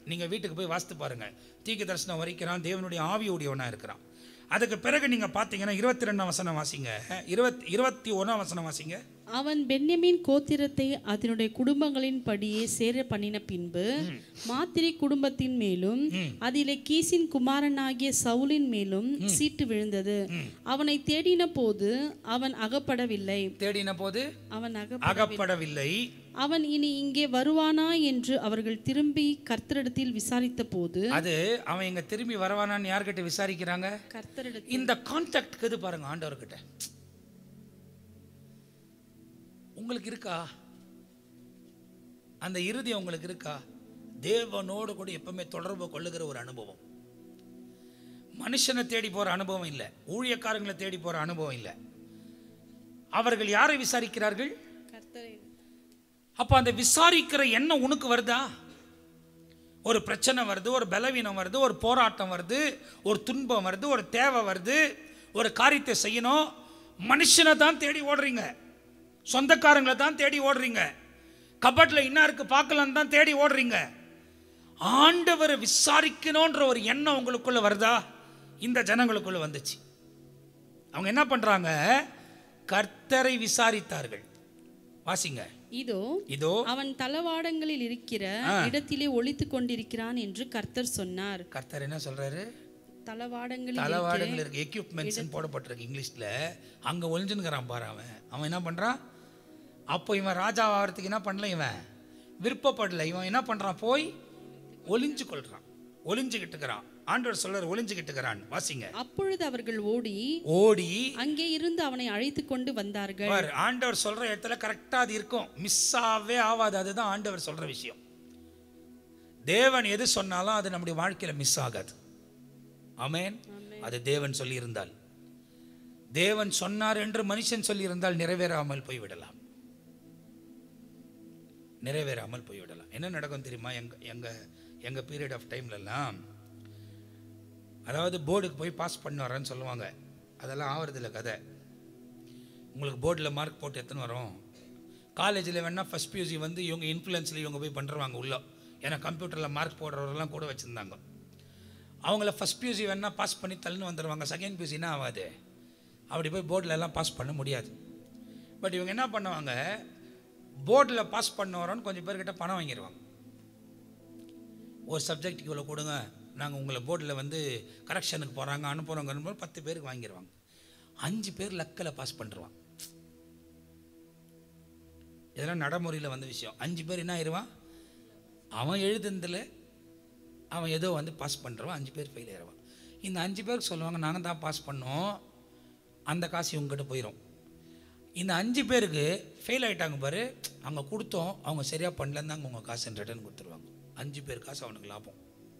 நீங்க வீட்டுக்கு போய் வாசித்து பாருங்க தீக்கு தரிசனம் வரைக்கிறான் தேவனுடைய ஆவியுடையவனா இருக்கிறான் அதுக்கு பிறகு நீங்க பார்த்தீங்கன்னா இருபத்தி ரெண்டாம் வசனம் வாசிங்க இருபத்தி இருபத்தி ஒன்றாம் வசனம் வாசிங்க அவன் பென்யமீன் கோத்திரத்தை அதனுடைய குடும்பங்களின் படியே சேர பண்ணின பின்பு மாத்திரை குடும்பத்தின் மேலும் அதிலே கீசின் குமாரனாகிய சவுலின் மேலும் சீட்டு விழுந்தது அவனை தேடின போது அவன் அகப்படவில்லை தேடின போது அவன் அக அகப்படவில்லை அவன் இனி இங்கே வருவானா என்று அவர்கள் திரும்பி கர்த்தரிடத்தில் விசாரித்த போது அது அவன் இங்க திரும்பி வரவானான்னு யார்கிட்ட விசாரிக்கிறாங்க கர்த்தரிடத்தில் இந்த கான்டாக்ட் இது பாருங்க ஆண்டவர்கிட்ட உங்களுக்கு இருக்கா அந்த இறுதி உங்களுக்கு இருக்கா தேவனோடு கூட எப்பவுமே தொடர்பு கொள்ளுகிற ஒரு அனுபவம் மனுஷனை தேடி போற அனுபவம் இல்லை ஊழியக்காரங்களை தேடி போற அனுபவம் இல்லை அவர்கள் யாரை விசாரிக்கிறார்கள் கர்த்தரை அப்போ அந்த விசாரிக்கிற எண்ணம் உனக்கு வருதா ஒரு பிரச்சனை வருது ஒரு பலவீனம் வருது ஒரு போராட்டம் வருது ஒரு துன்பம் வருது ஒரு தேவை வருது ஒரு காரியத்தை செய்யணும் மனுஷனை தான் தேடி ஓடுறீங்க சொந்தக்காரங்களை தான் தேடி ஓடுறீங்க கபட்டில் என்ன இருக்கு பார்க்கலான்னு தான் தேடி ஓடுறீங்க ஆண்டவரை விசாரிக்கணுன்ற ஒரு எண்ணம் உங்களுக்குள்ள வருதா இந்த ஜனங்களுக்குள்ள வந்துச்சு அவங்க என்ன பண்றாங்க கர்த்தரை விசாரித்தார்கள் வாசிங்க இதோ இதோ அவன் தளவாடங்களில் இருக்கிற இடத்திலே ஒளித்துக் கொண்டிருக்கிறான் என்று கர்த்தர் சொன்னார் கர்த்தர் என்ன சொல்றாரு தளவாடங்களில் தளவாடங்கள் இருக்கு எக்யூப்மெண்ட்ஸ் போடப்பட்டிருக்கு இங்கிலீஷ்ல அங்க ஒளிஞ்சுன்னுக்கிறான் பாரு அவன் அவன் என்ன பண்றான் அப்போ இவன் ராஜா ஆகிறதுக்கு என்ன பண்ணல இவன் விருப்பப்படல இவன் என்ன பண்றான் போய் ஒளிஞ்சு கொள்றான் ஒளிஞ்சுக்கிட்டு இருக்கிறான் ஆண்டவர் சொல்றாரு ஒளிஞ்சுக்கிட்டு இருக்கிறான் வாசிங்க அப்பொழுது அவர்கள் ஓடி ஓடி அங்கே இருந்து அவனை அழைத்து கொண்டு வந்தார்கள் பாரு ஆண்டவர் சொல்ற இடத்துல கரெக்டா அது இருக்கும் மிஸ் ஆகவே ஆகாது அதுதான் ஆண்டவர் சொல்ற விஷயம் தேவன் எது சொன்னாலும் அது நம்முடைய வாழ்க்கையில மிஸ் ஆகாது ஆமென் அது தேவன் சொல்லியிருந்தால் தேவன் சொன்னார் என்று மனுஷன் சொல்லியிருந்தால் நிறைவேறாமல் போய்விடலாம் நிறைவேறாமல் போய்விடலாம் என்ன நடக்கும் தெரியுமா எங்க எங்க எங்க பீரியட் ஆஃப் டைம்லலாம் அதாவது போர்டுக்கு போய் பாஸ் பண்ண வரேன்னு சொல்லுவாங்க அதெல்லாம் ஆவறதில்ல கதை உங்களுக்கு போர்டில் மார்க் போட்டு எத்தனை வரும் காலேஜில் வேணால் ஃபஸ்ட் பியூசி வந்து இவங்க இன்ஃப்ளூயன்ஸில் இவங்க போய் பண்ணுறாங்க உள்ள ஏன்னா கம்ப்யூட்டரில் மார்க் போடுறவரெல்லாம் கூட வச்சுருந்தாங்க அவங்கள ஃபஸ்ட் பியூசி வேணால் பாஸ் பண்ணி தள்ளுன்னு வந்துடுவாங்க செகண்ட் பியூசினா ஆகாது அப்படி போய் போர்டில் எல்லாம் பாஸ் பண்ண முடியாது பட் இவங்க என்ன பண்ணுவாங்க போர்டில் பாஸ் பண்ண வரோன்னு கொஞ்சம் பேர்கிட்ட பணம் வாங்கிடுவாங்க ஒரு சப்ஜெக்ட்டுக்கு இவ்வளோ கொடுங்க நாங்கள் உங்களை போர்டில் வந்து கரெக்ஷனுக்கு போகிறாங்க அனுப்புகிறோங்க அனுப்புகிறோம் பத்து பேருக்கு வாங்கிடுவாங்க அஞ்சு பேர் லக்கில் பாஸ் பண்ணுறான் இதெல்லாம் நடைமுறையில் வந்த விஷயம் அஞ்சு பேர் என்ன ஆயிடுவான் அவன் எழுதுனதில் அவன் ஏதோ வந்து பாஸ் பண்ணுறவன் அஞ்சு பேர் ஃபெயில் ஆயிடுவான் இந்த அஞ்சு பேருக்கு சொல்லுவாங்க நாங்கள் தான் பாஸ் பண்ணோம் அந்த காசு இவங்ககிட்ட போயிடும் இந்த அஞ்சு பேருக்கு ஃபெயில் ஆயிட்டாங்க பாரு அங்கே கொடுத்தோம் அவங்க சரியாக பண்ணலன்னு தாங்க உங்கள் காசு ரிட்டர்ன் கொடுத்துருவாங்க அஞ்சு பேர் காசு அவனுக்கு லாபம்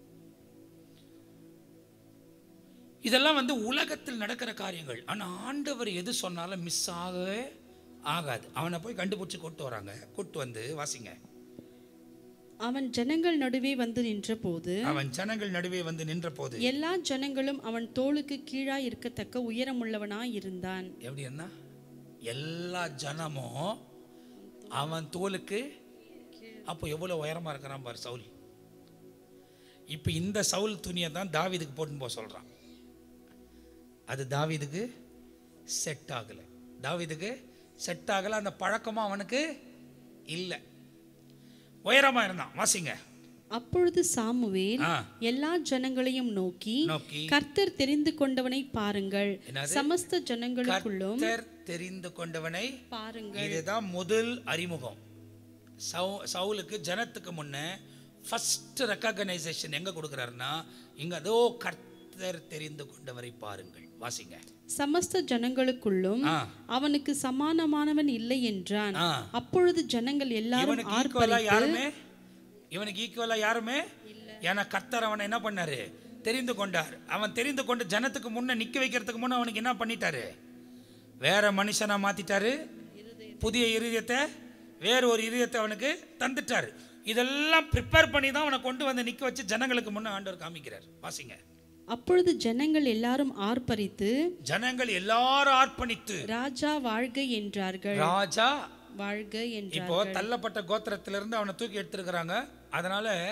இதெல்லாம் வந்து உலகத்தில் நடக்கிற காரியங்கள் ஆனால் ஆண்டவர் எது சொன்னாலும் மிஸ் ஆகவே ஆகாது அவனை போய் கண்டுபிடிச்சி கூட்டு வராங்க கூட்டு வந்து வாசிங்க அவன் ஜனங்கள் நடுவே வந்து நின்றபோது அவன் ஜனங்கள் நடுவே வந்து நின்ற போது எல்லா ஜனங்களும் அவன் தோளுக்கு கீழாய் இருக்கத்தக்க உயரமுள்ளவனாய் இருந்தான் எப்படி என்ன எல்லா ஜனமும் அவன் தோலுக்கு அப்போ எவ்வளோ உயரமா இருக்கிறான் பாரு சவுல் இப்போ இந்த சவுல் துணியை தான் தாவீதுக்கு போட்டுன்னு போக சொல்றான் அது தாவீதுக்கு செட் ஆகலை தாவீதுக்கு செட் ஆகலை அந்த பழக்கமும் அவனுக்கு இல்லை உயரமா இருந்தான் வாசிங்க அப்பொழுது சாமுவேல் ஆ எல்லா ஜனங்களையும் நோக்கி நோக்கி கர்த்தர் தெரிந்து கொண்டவனை பாருங்கள் என்னது? சமஸ்த ஜனங்களுக்குள்ளும் கர்த்தர் தெரிந்து கொண்டவனை பாருங்கள் இதுதான் முதல் அறிமுகம் சவு சவுலுக்கு ஜனத்துக்கு முன்ன ஃபர்ஸ்ட் ரெக்கக்னைசேஷன் எங்க கொடுக்குறாருன்னா இங்க அதோ கர்த்தர் தெரிந்து கொண்டவரை பாருங்கள் வாசிங்க சமஸ்த ஜனங்களுக்குள்ளும் ஆ அவனுக்கு சமானமானவன் இல்லை என்றான் ஆ அப்பொழுது ஜனங்கள் எல்லாரும் இவனுக்கு ஈக்குவலா யாருமே இவனுக்கு ஈக்குவலா யாருமே ஏன்னா கர்த்தர் அவனை என்ன பண்ணாரு தெரிந்து கொண்டார் அவன் தெரிந்து கொண்டு ஜனத்துக்கு முன்ன நிக்க வைக்கிறதுக்கு முன்ன அவனுக்கு என்ன பண்ணிட்டாரு வேற மனுஷனா மாத்திட்டாரு புதிய இருதயத்தை வேற ஒரு இருதயத்தை அவனுக்கு தந்துட்டாரு இதெல்லாம் ப்ரிப்பேர் பண்ணி தான் அவனை கொண்டு வந்து நிக்க வச்சு ஜனங்களுக்கு முன்ன ஆண்டவர் காமிக்கிறார் வாசிங்க அப்பொழுது ஜனங்கள் எல்லாரும் ஆர்ப்பரித்து ஜனங்கள் எல்லாரும் ஆர்ப்பணித்து ராஜா வாழ்க என்றார்கள் ராஜா வாழ்க என்றார் இப்போ தள்ளப்பட்ட கோத்திரத்திலிருந்து அவனை தூக்கி எடுத்திருக்கிறாங்க அதனால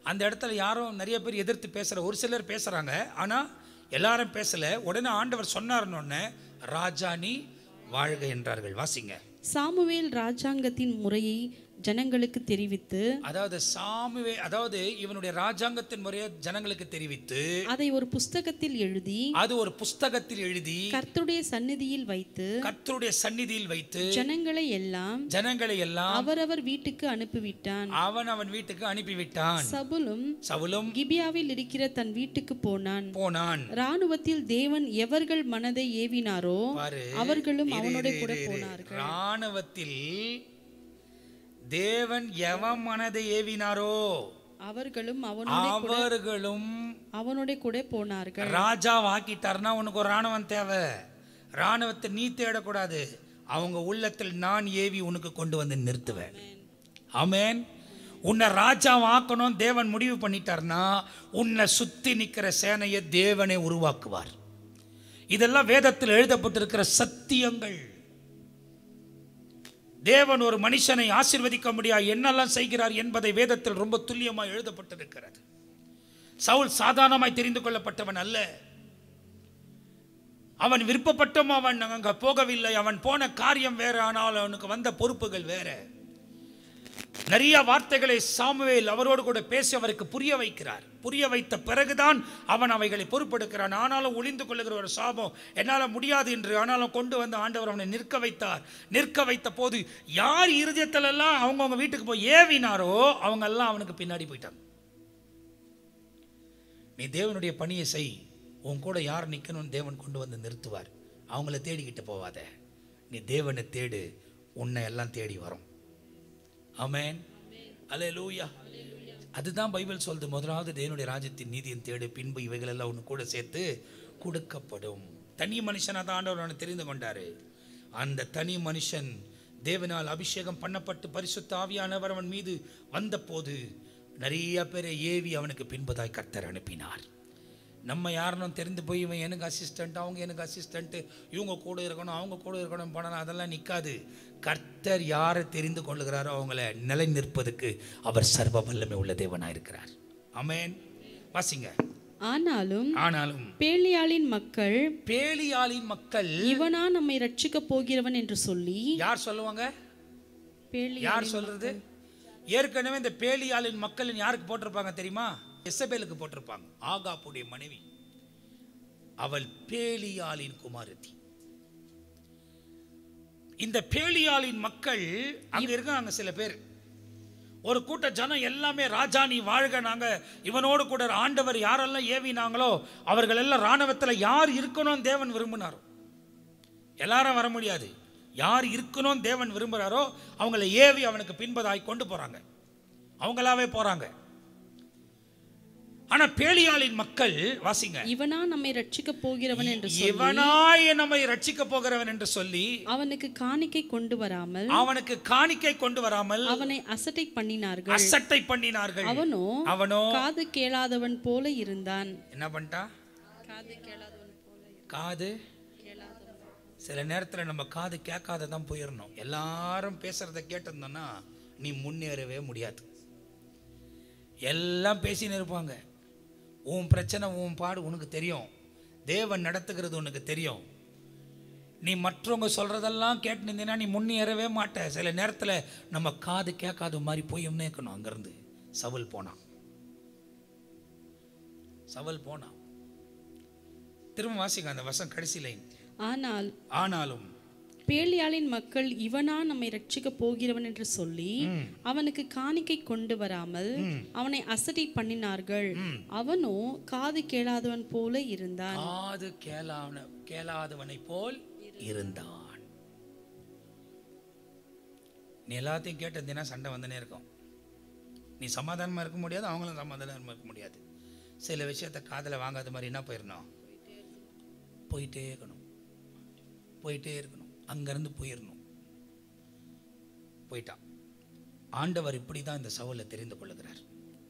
அந்த இடத்துல யாரும் நிறைய பேர் எதிர்த்து பேசுகிற ஒரு சிலர் பேசுகிறாங்க ஆனால் எல்லாரும் பேசலை உடனே ஆண்டவர் சொன்னார்னு ராஜா நீ வாழ்க என்றார்கள் வாசிங்க சாமுவேல் ராஜாங்கத்தின் முறையை ஜனங்களுக்கு தெரிவித்து அதாவது சாமுவே அதாவது இவனுடைய ராஜாங்கத்தின் முறையை ஜனங்களுக்கு தெரிவித்து அதை ஒரு புஸ்தகத்தில் எழுதி அது ஒரு புஸ்தகத்தில் எழுதி கர்த்தருடைய சந்நிதியில் வைத்து கர்த்தருடைய சந்நிதியில் வைத்து ஜனங்களை எல்லாம் ஜனங்களை எல்லாம் அவரவர் வீட்டுக்கு அனுப்பிவிட்டான் அவன் அவன் வீட்டுக்கு அனுப்பிவிட்டான் சபுலும் சவுலும் கிபியாவில் இருக்கிற தன் வீட்டுக்கு போனான் போனான் ராணுவத்தில் தேவன் எவர்கள் மனதை ஏவினாரோ பாரு அவர்களும் இரு, அவனோட இரு, கூட இரு, இரு. போனார்கள் ராணுவத்தில் தேவன் எவன் மனதை ஏவினாரோ அவர்களும் அவனோட அவர்களும் அவனோட கூட போனார்கள் ராஜா வாக்கிட்டார்னா உனக்கு ஒரு ராணுவம் தேவை ராணுவத்தை நீ தேடக்கூடாது அவங்க உள்ளத்தில் நான் ஏவி உனக்கு கொண்டு வந்து நிறுத்துவேன் ஆமென் உன்னை ராஜா ஆக்கணும் தேவன் முடிவு பண்ணிட்டார்னா உன்னை சுத்தி நிற்கிற சேனையை தேவனே உருவாக்குவார் இதெல்லாம் வேதத்தில் எழுதப்பட்டிருக்கிற சத்தியங்கள் தேவன் ஒரு மனுஷனை ஆசீர்வதிக்க முடியாது என்னெல்லாம் செய்கிறார் என்பதை வேதத்தில் ரொம்ப துல்லியமாக எழுதப்பட்டிருக்கிறது சவுல் சாதாரணமாய் தெரிந்து கொள்ளப்பட்டவன் அல்ல அவன் விருப்பப்பட்டும் அவன் அங்க போகவில்லை அவன் போன காரியம் வேற ஆனால் அவனுக்கு வந்த பொறுப்புகள் வேற நிறைய வார்த்தைகளை சாமுவேல் அவரோடு கூட பேசி அவருக்கு புரிய வைக்கிறார் புரிய வைத்த பிறகுதான் அவன் அவைகளை பொறுப்பெடுக்கிறான் ஆனாலும் ஒளிந்து கொள்ளுகிற ஒரு சாபம் என்னால் முடியாது என்று ஆனாலும் கொண்டு வந்து ஆண்டவர் அவனை நிற்க வைத்தார் நிற்க வைத்த போது யார் இருதயத்திலெல்லாம் அவங்கவுங்க வீட்டுக்கு போய் ஏவினாரோ அவங்க எல்லாம் அவனுக்கு பின்னாடி போயிட்டாங்க நீ தேவனுடைய பணியை செய் உன் கூட யார் நிற்கணும்னு தேவன் கொண்டு வந்து நிறுத்துவார் அவங்கள தேடிக்கிட்டு போவாத நீ தேவனை தேடு உன்னை எல்லாம் தேடி வரும் ஆமென் அல்லேலூயா அதுதான் பைபிள் சொல்லுது முதலாவது தேவனுடைய ராஜ்யத்தின் நீதியின் தேடு பின்பு இவைகளெல்லாம் உனக்கு கூட சேர்த்து கொடுக்கப்படும் தனி மனுஷனாக தான் ஆண்டவர் அவனை தெரிந்து கொண்டாரு அந்த தனி மனுஷன் தேவனால் அபிஷேகம் பண்ணப்பட்டு பரிசுத்த ஆவியானவர் அவன் மீது வந்தபோது நிறைய பேரை ஏவி அவனுக்கு பின்பதாய் கர்த்தர் அனுப்பினார் நம்ம யாருன்னு தெரிந்து போய் இவன் எனக்கு அசிஸ்டண்ட் அவங்க எனக்கு அசிஸ்டண்ட்டு இவங்க கூட இருக்கணும் அவங்க கூட இருக்கணும் பண்ணணும் அதெல்லாம் நிற்காது கர்த்தர் யாரை தெரிந்து கொள்ளுகிறாரோ அவங்கள நிலை நிற்பதுக்கு அவர் சர்வ வல்லமை உள்ள தேவனாக இருக்கிறார் அமேன் வாசிங்க ஆனாலும் ஆனாலும் பேலியாளின் மக்கள் பேலியாளின் மக்கள் இவனா நம்மை ரட்சிக்க போகிறவன் என்று சொல்லி யார் சொல்லுவாங்க பேலி யார் சொல்றது ஏற்கனவே இந்த பேலியாளின் மக்களின் யாருக்கு போட்டிருப்பாங்க தெரியுமா எசபேலுக்கு போட்டிருப்பாங்க ஆகாப்புடைய மனைவி அவள் பேலியாளின் குமாரத்தி இந்த பேலியாளின் மக்கள் அங்க இருக்காங்க சில பேர் ஒரு கூட்ட ஜனம் எல்லாமே ராஜா நீ வாழ்க நாங்க இவனோடு கூட ஆண்டவர் யாரெல்லாம் ஏவினாங்களோ அவர்கள் எல்லாம் ராணுவத்துல யார் இருக்கணும்னு தேவன் விரும்பினாரோ எல்லாரும் வர முடியாது யார் இருக்கணும்னு தேவன் விரும்புகிறாரோ அவங்கள ஏவி அவனுக்கு பின்பதாய் கொண்டு போறாங்க அவங்களாவே போறாங்க ஆனா பேலியாளின் மக்கள் வாசிங்க இவனா நம்மை ரட்சிக்க போகிறவன் என்று சொல்லி இவனாய் நம்மை ரட்சிக்க போகிறவன் என்று சொல்லி அவனுக்கு காணிக்கை கொண்டு வராமல் அவனுக்கு காணிக்கை கொண்டு வராமல் அவனை அசட்டை பண்ணினார்கள் அசட்டை பண்ணினார்கள் அவனோ அவனோ காது கேளாதவன் போல இருந்தான் என்ன பண்ணிட்டான் காது கேளாதவன் போல காது சில நேரத்தில் நம்ம காது கேட்காத தான் போயிடணும் எல்லாரும் பேசுறத கேட்டிருந்தோன்னா நீ முன்னேறவே முடியாது எல்லாம் பேசின்னு இருப்பாங்க உன் பிரச்சனை உன் பாடு உனக்கு தெரியும் தேவன் நடத்துகிறது உனக்கு தெரியும் நீ மற்றவங்க சொல்றதெல்லாம் கேட்டு இருந்தீங்கன்னா நீ முன்னேறவே மாட்ட சில நேரத்தில் நம்ம காது கேட்காத மாதிரி போயும்னே இருக்கணும் அங்கேருந்து சவுல் போனான் சவுல் போனான் திரும்ப வாசிங்க அந்த வசம் கடைசி லைன் ஆனால் ஆனாலும் பேலியாளின் மக்கள் இவனா நம்மை ரட்சிக்க போகிறவன் என்று சொல்லி அவனுக்கு காணிக்கை கொண்டு வராமல் அவனை அசட்டை பண்ணினார்கள் அவனோ காது கேளாதவன் போல இருந்தான் காது கேளான கேளாதவனை போல் இருந்தான் நீ எல்லாத்தையும் கேட்டிருந்தீங்கன்னா சண்டை வந்துனே இருக்கும் நீ சமாதானமாக இருக்க முடியாது அவங்களும் சமாதானமாக இருக்க முடியாது சில விஷயத்த காதில் வாங்காத மாதிரி என்ன போயிடணும் போயிட்டே இருக்கணும் போயிட்டே இருக்கணும் அங்கேருந்து போயிடணும் போயிட்டான் ஆண்டவர் இப்படி தான் இந்த சவுலை தெரிந்து கொள்ளுகிறார்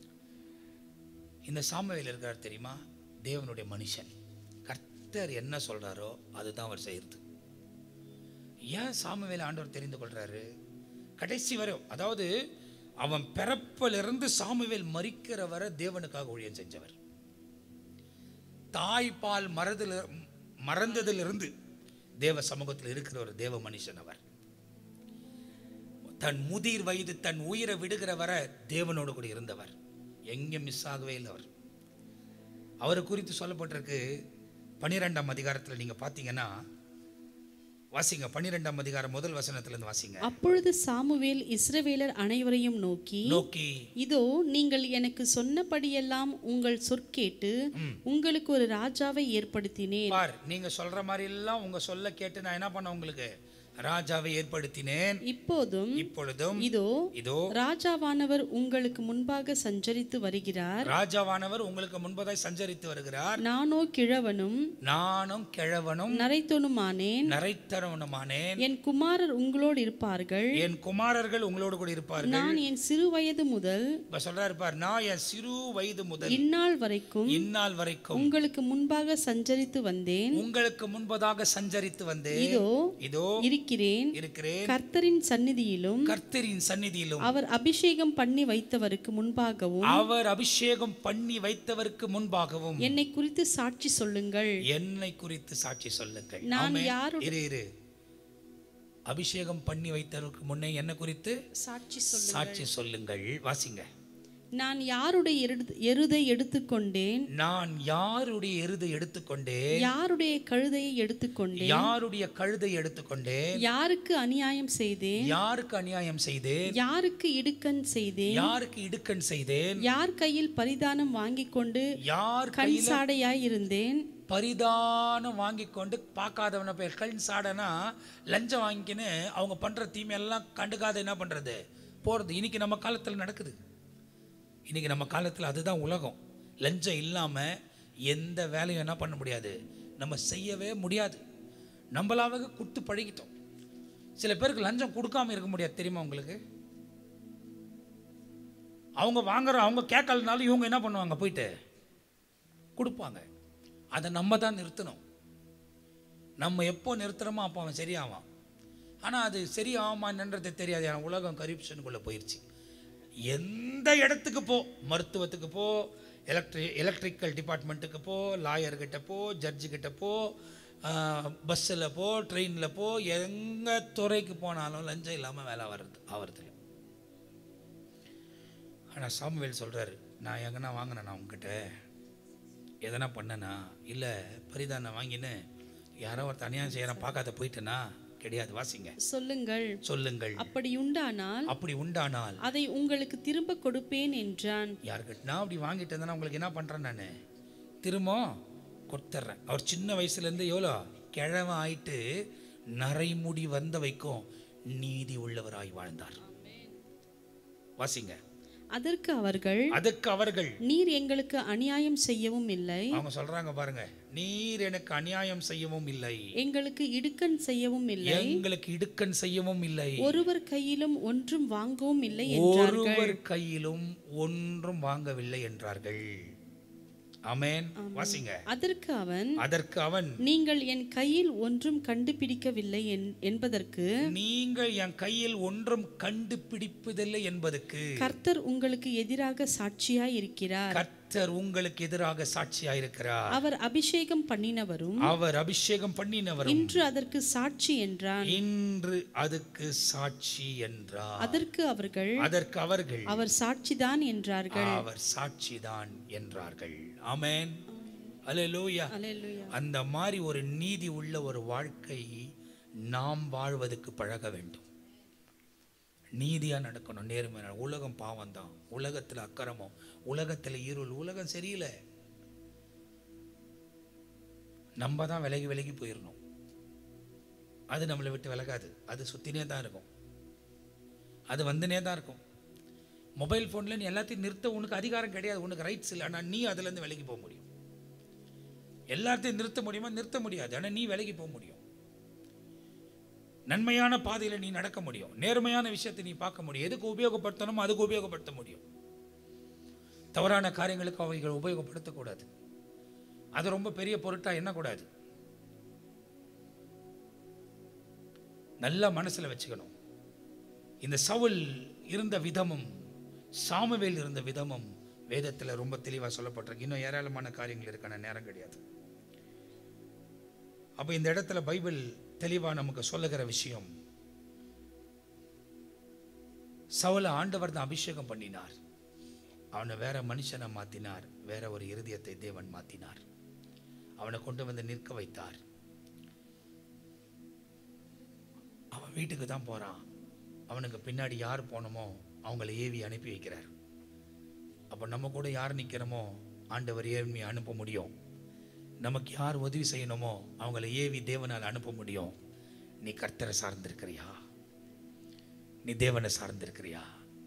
இந்த சாமுவேல் இருக்கிறார் தெரியுமா தேவனுடைய மனுஷன் கர்த்தர் என்ன சொல்றாரோ அதுதான் அவர் செய்யறது ஏன் சாமுவேல் ஆண்டவர் தெரிந்து கொள்றாரு கடைசி வரை அதாவது அவன் பிறப்பிலிருந்து சாமுவேல் மறிக்கிற வரை தேவனுக்காக ஊழியம் செஞ்சவர் தாய்ப்பால் மறதில் மறந்ததிலிருந்து தேவ சமூகத்தில் இருக்கிற ஒரு தேவ மனுஷன் அவர் தன் முதிர் வயது தன் உயிரை விடுகிற வரை தேவனோடு கூட இருந்தவர் எங்கேயும் மிஸ் ஆகவே இல்லை அவர் அவரை குறித்து சொல்லப்பட்டிருக்கு பன்னிரெண்டாம் அதிகாரத்தில் நீங்கள் பார்த்தீங்கன்னா வாசிங்க பன்னிரெண்டாம் அதிகாரம் முதல் வசனத்திலிருந்து வாசிங்க அப்பொழுது சாமுவேல் இஸ்ரவேலர் அனைவரையும் நோக்கி நோக்கி இதோ நீங்கள் எனக்கு சொன்னபடியெல்லாம் உங்கள் சொற்கேட்டு உங்களுக்கு ஒரு ராஜாவை ஏற்படுத்தினேன் பார் நீங்க சொல்ற மாதிரி எல்லாம் உங்க சொல்ல கேட்டு நான் என்ன பண்ண உங்களுக்கு ராஜாவை ஏற்படுத்தினேன் இப்போதும் இப்பொழுதும் இதோ இதோ ராஜாவானவர் உங்களுக்கு முன்பாக சஞ்சரித்து வருகிறார் ராஜாவானவர் உங்களுக்கு முன்பதாய் சஞ்சரித்து வருகிறார் நானோ கிழவனும் நானும் கிழவனும் நரைத்தொனுமானேன் நரைத்தரவனுமானேன் என் குமாரர் உங்களோடு இருப்பார்கள் என் குமாரர்கள் உங்களோடு கூட இருப்பார்கள் நான் என் சிறு வயது முதல் இப்ப சொல்றாரு பார் நான் என் சிறு வயது முதல் இந்நாள் வரைக்கும் இந்நாள் வரைக்கும் உங்களுக்கு முன்பாக சஞ்சரித்து வந்தேன் உங்களுக்கு முன்பதாக சஞ்சரித்து வந்தேன் இதோ இதோ இருக்கிறேன் இருக்கிறேன் கர்த்தரின் சந்நிதியிலும் கர்த்தரின் சந்நிதியிலும் அவர் அபிஷேகம் பண்ணி வைத்தவருக்கு முன்பாகவும் அவர் அபிஷேகம் பண்ணி வைத்தவருக்கு முன்பாகவும் என்னை குறித்து சாட்சி சொல்லுங்கள் என்னை குறித்து சாட்சி சொல்லுங்கள் நான் ஆமென். யாரு- இரு இரு அபிஷேகம் பண்ணி வைத்தவருக்கு முன்னே என்ன குறித்து சாட்சி சொல்லு சாட்சி சொல்லுங்கள் வாசிங்க நான் யாருடைய எருது- எருதை எடுத்துக்கொண்டேன் நான் யாருடைய எருதை எடுத்துக்கொண்டேன் யாருடைய கழுதையை எடுத்துக்கொண்டேன் யாருடைய கழுதை எடுத்துக்கொண்டேன் யாருக்கு அநியாயம் செய்தேன் யாருக்கு அநியாயம் செய்தேன் யாருக்கு இடுக்கண் செய்தேன் யாருக்கு இடுக்கண் செய்தேன் யார் கையில் பரிதானம் வாங்கிக் கொண்டு யார் கண் கையில சாடையாய் இருந்தேன் பரிதானம் வாங்கி கொண்டு பார்க்காதவன பேர் கண் சாடனா லஞ்சம் வாங்கிக்கின்னு அவங்க பண்ற தீமையெல்லாம் கண்டுக்காத என்ன பண்றது போறது இன்னைக்கு நம்ம காலத்தில் நடக்குது இன்னைக்கு நம்ம காலத்தில் அதுதான் உலகம் லஞ்சம் இல்லாமல் எந்த வேலையும் என்ன பண்ண முடியாது நம்ம செய்யவே முடியாது நம்மளாவே கொடுத்து பழகிட்டோம் சில பேருக்கு லஞ்சம் கொடுக்காம இருக்க முடியாது தெரியுமா உங்களுக்கு அவங்க வாங்குற அவங்க கேட்கலனாலும் இவங்க என்ன பண்ணுவாங்க போயிட்டு கொடுப்பாங்க அதை நம்ம தான் நிறுத்தணும் நம்ம எப்போ நிறுத்துறோமோ அப்போ அவன் சரியாவான் ஆனால் அது சரியாமான்ன்றது தெரியாது ஏன்னா உலகம் கரப்ஷனுக்குள்ளே போயிடுச்சு எந்த இடத்துக்கு போ மருத்துவத்துக்கு போ எலக்ட்ரி எலக்ட்ரிக்கல் டிபார்ட்மெண்ட்டுக்கு போ லாயர்கிட்ட போ ஜட்ஜு கிட்ட போ பஸ்ஸில் போ ட்ரெயினில் போ எங்கே துறைக்கு போனாலும் லஞ்சம் இல்லாமல் வேலை வர்றது ஆவறதில்ல ஆனால் சாமுவேல் சொல்கிறாரு நான் எங்கன்னா வாங்கினேண்ணா உங்ககிட்ட எதனா பண்ணனா இல்லை பரிதானம் வாங்கின்னு யாரோ ஒரு தனியாக செய்கிறேன் பார்க்காத போயிட்டேனா கிடையாது வாசிங்க சொல்லுங்கள் சொல்லுங்கள் அப்படி உண்டானால் அப்படி உண்டானால் அதை உங்களுக்கு திரும்ப கொடுப்பேன் என்றான் யாருக்கிட்டனா அப்படி வாங்கிட்டு இருந்தேன்னா உங்களுக்கு என்ன பண்ணுறேன் நான் திரும்ப கொடுத்துட்றேன் அவர் சின்ன வயசுலேருந்து எவ்வளோ கிழவன் ஆயிட்டு நரைமுடி வந்த வைக்கும் நீதி உள்ளவராய் வாழ்ந்தார் வாசிங்க அதற்கு அவர்கள் அதுக்கு அவர்கள் நீர் எங்களுக்கு அநியாயம் செய்யவும் இல்லை அவங்க சொல்றாங்க பாருங்க நீர் எனக்கு அநியாயம் செய்யவும் இல்லை எங்களுக்கு இடுக்கண் செய்யவும் இல்லை எங்களுக்கு இடுக்கண் செய்யவும் இல்லை ஒருவர் கையிலும் ஒன்றும் வாங்கவும் இல்லை என்றார்கள் ஒருவர் கையிலும் ஒன்றும் வாங்கவில்லை என்றார்கள் ஆமென் வாசிங்க அதற்கு அவன் அதற்கு அவன் நீங்கள் என் கையில் ஒன்றும் கண்டுபிடிக்கவில்லை என்- என்பதற்கு நீங்கள் என் கையில் ஒன்றும் கண்டுபிடிப்பதில்லை என்பதற்கு கர்த்தர் உங்களுக்கு எதிராக சாட்சியாய் இருக்கிறார் கர்த்தர் உங்களுக்கு எதிராக சாட்சியாயிருக்கிறார் அவர் அபிஷேகம் பண்ணினவரும் அவர் அபிஷேகம் பண்ணினவரும் இன்று அதற்கு சாட்சி என்றான் இன்று அதுக்கு சாட்சி என்றார் அதற்கு அவர்கள் அதற்கு அவர்கள் அவர் சாட்சிதான் என்றார்கள் அவர் சாட்சிதான் என்றார்கள் ஆமென் அல்லேலூயா அல்லேலூயா அந்த மாதிரி ஒரு நீதி உள்ள ஒரு வாழ்க்கை நாம் வாழ்வதற்கு பழக வேண்டும் நீதியா நடக்கணும் நேர்மை உலகம் பாவம் தான் உலகத்துல அக்கிரமம் உலகத்துல இருள் உலகம் சரியில்லை நம்ம தான் விலகி விலகி போயிடணும் அது நம்மளை விட்டு விலகாது அது சுத்தினே தான் இருக்கும் அது வந்துனே தான் இருக்கும் மொபைல் ஃபோனில் நீ எல்லாத்தையும் நிறுத்த உனக்கு அதிகாரம் கிடையாது உனக்கு ரைட்ஸ் இல்லை ஆனால் நீ அதுலேருந்து விலகி போக முடியும் எல்லாத்தையும் நிறுத்த முடியுமா நிறுத்த முடியாது ஆனால் நீ விலகி போக முடியும் நன்மையான பாதையில் நீ நடக்க முடியும் நேர்மையான விஷயத்தை நீ பார்க்க முடியும் எதுக்கு உபயோகப்படுத்தணுமோ அதுக்கு உபயோகப்படுத்த முடியும் தவறான காரியங்களுக்கு அவைகள் உபயோகப்படுத்தக்கூடாது அது ரொம்ப பெரிய பொருட்டா எண்ணக்கூடாது நல்லா மனசுல வச்சுக்கணும் இந்த சவுல் இருந்த விதமும் சாமுவேல் இருந்த விதமும் வேதத்தில் ரொம்ப தெளிவாக சொல்லப்பட்டிருக்கு இன்னும் ஏராளமான காரியங்கள் இருக்கான நேரம் கிடையாது அப்போ இந்த இடத்துல பைபிள் தெளிவாக நமக்கு சொல்லுகிற விஷயம் சவுல ஆண்டவர் தான் அபிஷேகம் பண்ணினார் அவனை வேற மனுஷனை மாத்தினார் வேற ஒரு இருதயத்தை தேவன் மாத்தினார் அவனை கொண்டு வந்து நிற்க வைத்தார் அவன் வீட்டுக்கு தான் போறான் அவனுக்கு பின்னாடி யார் போனோமோ அவங்கள ஏவி அனுப்பி வைக்கிறார் அப்போ நம்ம கூட யார் நிற்கிறோமோ ஆண்டவர் ஏவி அனுப்ப முடியும் நமக்கு யார் உதவி செய்யணுமோ அவங்கள ஏவி தேவனால் அனுப்ப முடியும் நீ கர்த்தரை சார்ந்திருக்கிறியா நீ தேவனை சார்ந்திருக்கிறியா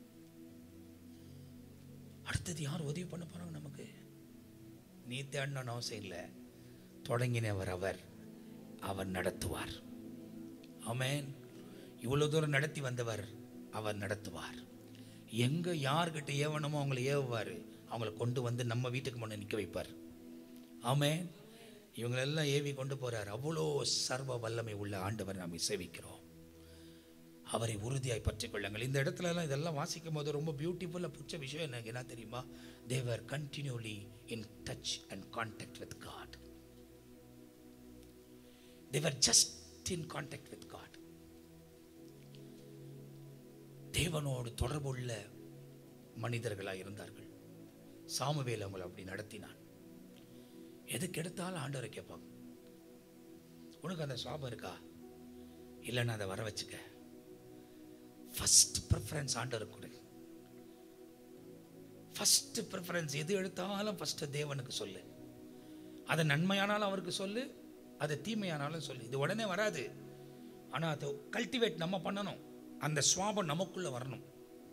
அடுத்தது யார் உதவி பண்ண போறாங்க நமக்கு நீ தேடணும்னு அவசியம் இல்லை தொடங்கினவர் அவர் அவர் நடத்துவார் ஆமென் இவ்வளோ தூரம் நடத்தி வந்தவர் அவர் நடத்துவார் எங்கே யார்கிட்ட ஏவணுமோ அவங்கள ஏவுவார் அவங்கள கொண்டு வந்து நம்ம வீட்டுக்கு முன்னே நிற்க வைப்பார் ஆமென் இவங்களெல்லாம் ஏவி கொண்டு போறார் அவ்வளோ சர்வ வல்லமை உள்ள ஆண்டவர் நாம் சேவிக்கிறோம் அவரை உறுதியாய் பற்றிக் கொள்ளுங்கள் இந்த இடத்துல எல்லாம் இதெல்லாம் வாசிக்கும் போது ரொம்ப பியூட்டிஃபுல்லாக பிடிச்ச விஷயம் எனக்கு என்ன தெரியுமா they were continuously in touch and contact with God they were just in contact with God தேவனோடு தொடர்புள்ள மனிதர்களாக இருந்தார்கள் சாமுவேல் அவங்களை அப்படி நடத்தினான் எதுக்கு எடுத்தாலும் ஆண்டவரை கேட்பாங்க உனக்கு அந்த சுவாபம் இருக்கா இல்லைன்னா அதை வர வச்சுக்க ஃபர்ஸ்ட் ப்ரிஃபரன்ஸ் ஆண்டவருக்கு கொடு ஃபர்ஸ்ட் ப்ரிஃபரன்ஸ் எது எடுத்தாலும் ஃபர்ஸ்ட் தேவனுக்கு சொல்லு அது நன்மையானாலும் அவருக்கு சொல்லு அது தீமையானாலும் சொல்லு இது உடனே வராது ஆனால் அதை கல்டிவேட் நம்ம பண்ணணும் அந்த சுவாபம் நமக்குள்ள வரணும்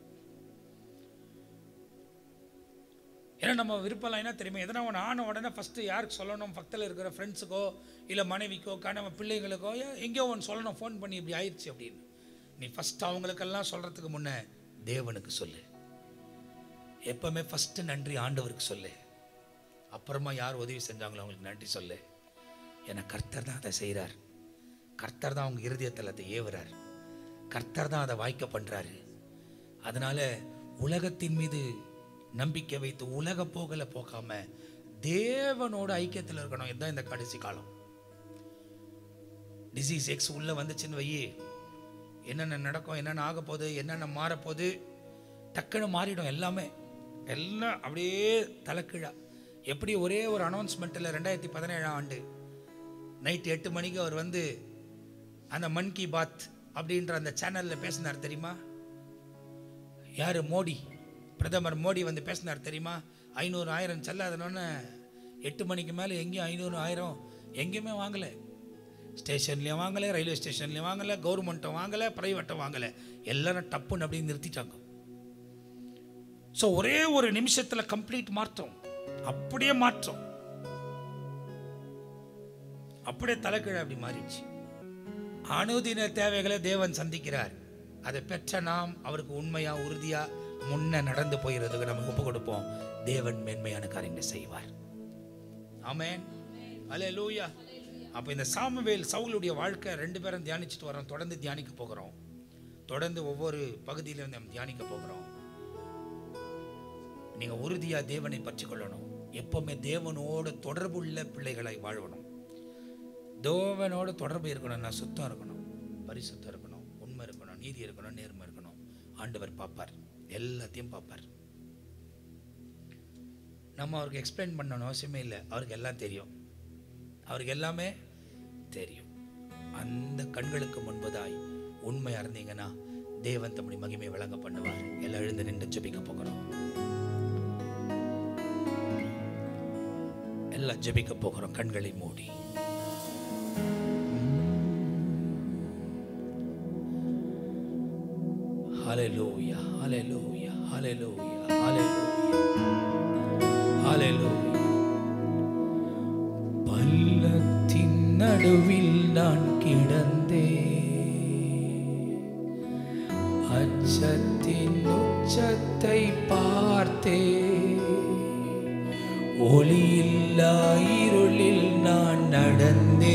ஏன்னா நம்ம விருப்பம்லாம் என்ன தெரியுமா எதனா ஒன்று ஆன உடனே ஃபஸ்ட்டு யாருக்கு சொல்லணும் பக்கத்தில் இருக்கிற ஃப்ரெண்ட்ஸுக்கோ இல்லை மனைவிக்கோ கணவன் பிள்ளைகளுக்கோ ஏ- எங்கேயோ ஒன்று சொல்லணும் ஃபோன் பண்ணி இப்படி ஆயிடுச்சு அப்படின்னு நீ ஃபஸ்ட் அவங்களுக்கெல்லாம் சொல்கிறதுக்கு முன்னே தேவனுக்கு சொல்லு எப்பவுமே ஃபஸ்ட்டு நன்றி ஆண்டவருக்கு சொல்லு அப்புறமா யார் உதவி செஞ்சாங்களோ அவங்களுக்கு நன்றி சொல்லு ஏன்னா கர்த்தர் தான் அதை செய்கிறார் கர்த்தர் தான் அவங்க இருதயத்தில் அதை ஏவுறார் கர்த்தர் தான் அதை வாய்க்க பண்ணுறாரு அதனால உலகத்தின் மீது நம்பிக்கை வைத்து உலக போகல போகாம தேவனோட ஐக்கியத்தில் இருக்கணும் இதுதான் இந்த கடைசி காலம் டிசீஸ் எக்ஸ் உள்ள வந்துச்சுன்னு வையே என்னென்ன நடக்கும் என்னென்ன ஆக போகுது என்னென்ன மாறப்போகுது டக்குன்னு மாறிடும் எல்லாமே எல்லாம் அப்படியே தலைக்கீழா எப்படி ஒரே ஒரு அனௌன்ஸ்மெண்ட்டில் ரெண்டாயிரத்தி பதினேழாம் ஆண்டு நைட் எட்டு மணிக்கு அவர் வந்து அந்த மன் கி பாத் அப்படின்ற அந்த சேனலில் பேசினார் தெரியுமா யார் மோடி பிரதமர் மோடி வந்து பேசினார் தெரியுமா ஐநூறு ஆயிரம் செல்லாதனோன்னு எட்டு மணிக்கு மேலே எங்கேயும் ஐநூறு ஆயிரம் எங்கேயுமே வாங்கலை ஸ்டேஷன்லேயும் வாங்கலை ரயில்வே ஸ்டேஷன்லேயும் வாங்கலை கவர்மெண்ட்டும் வாங்கலை ப்ரைவேட்டும் வாங்கலை எல்லாரும் டப்புன்னு அப்படியே நிறுத்திட்டாங்க ஸோ ஒரே ஒரு நிமிஷத்தில் கம்ப்ளீட் மாற்றம் அப்படியே மாற்றம் அப்படியே தலைக்கீழ அப்படி மாறிடுச்சு அனுதின தேவைகளை தேவன் சந்திக்கிறார் அதை பெற்ற நாம் அவருக்கு உண்மையா உறுதியா முன்ன நடந்து போகிறதுக்கு நம்ம ஒப்பு கொடுப்போம் தேவன் மேன்மையான காரியங்களை செய்வார் ஆமென் அல்லேலூயா அப்போ இந்த சாமுவேல் சவுலுடைய வாழ்க்கை ரெண்டு பேரும் தியானிச்சுட்டு வரோம் தொடர்ந்து தியானிக்க போகிறோம் தொடர்ந்து ஒவ்வொரு பகுதியிலும் நம்ம தியானிக்க போகிறோம் நீங்க உறுதியா தேவனை பற்றி கொள்ளணும் எப்பவுமே தேவனோடு தொடர்புள்ள பிள்ளைகளாய் வாழணும் தேவனோட தொடர்பு இருக்கணும்னா சுத்தம் இருக்கணும் பரிசுத்தம் இருக்கணும் உண்மை இருக்கணும் நீதி இருக்கணும் நேர்மை இருக்கணும் ஆண்டவர் பார்ப்பார் எல்லாத்தையும் பார்ப்பார் நம்ம அவருக்கு எக்ஸ்பிளைன் பண்ணணும் அவசியமே இல்லை அவருக்கு எல்லாம் தெரியும் அவருக்கு எல்லாமே தெரியும் அந்த கண்களுக்கு முன்பதாய் உண்மையா இருந்தீங்கன்னா தேவன் தம்முடைய மகிமை விளங்க பண்ணுவார் எல்லாம் எழுந்து நின்று ஜெபிக்க போகிறோம் எல்லாம் ஜெபிக்க போகிறோம் கண்களை மூடி Hallelujah, hallelujah, hallelujah, hallelujah, hallelujah. பள்ளத்தின் நடுவில் நான் கிடந்தே அச்சத்தின் உச்சத்தை பார்த்தே ஒளியில்லா இருளில் நான் நடந்தே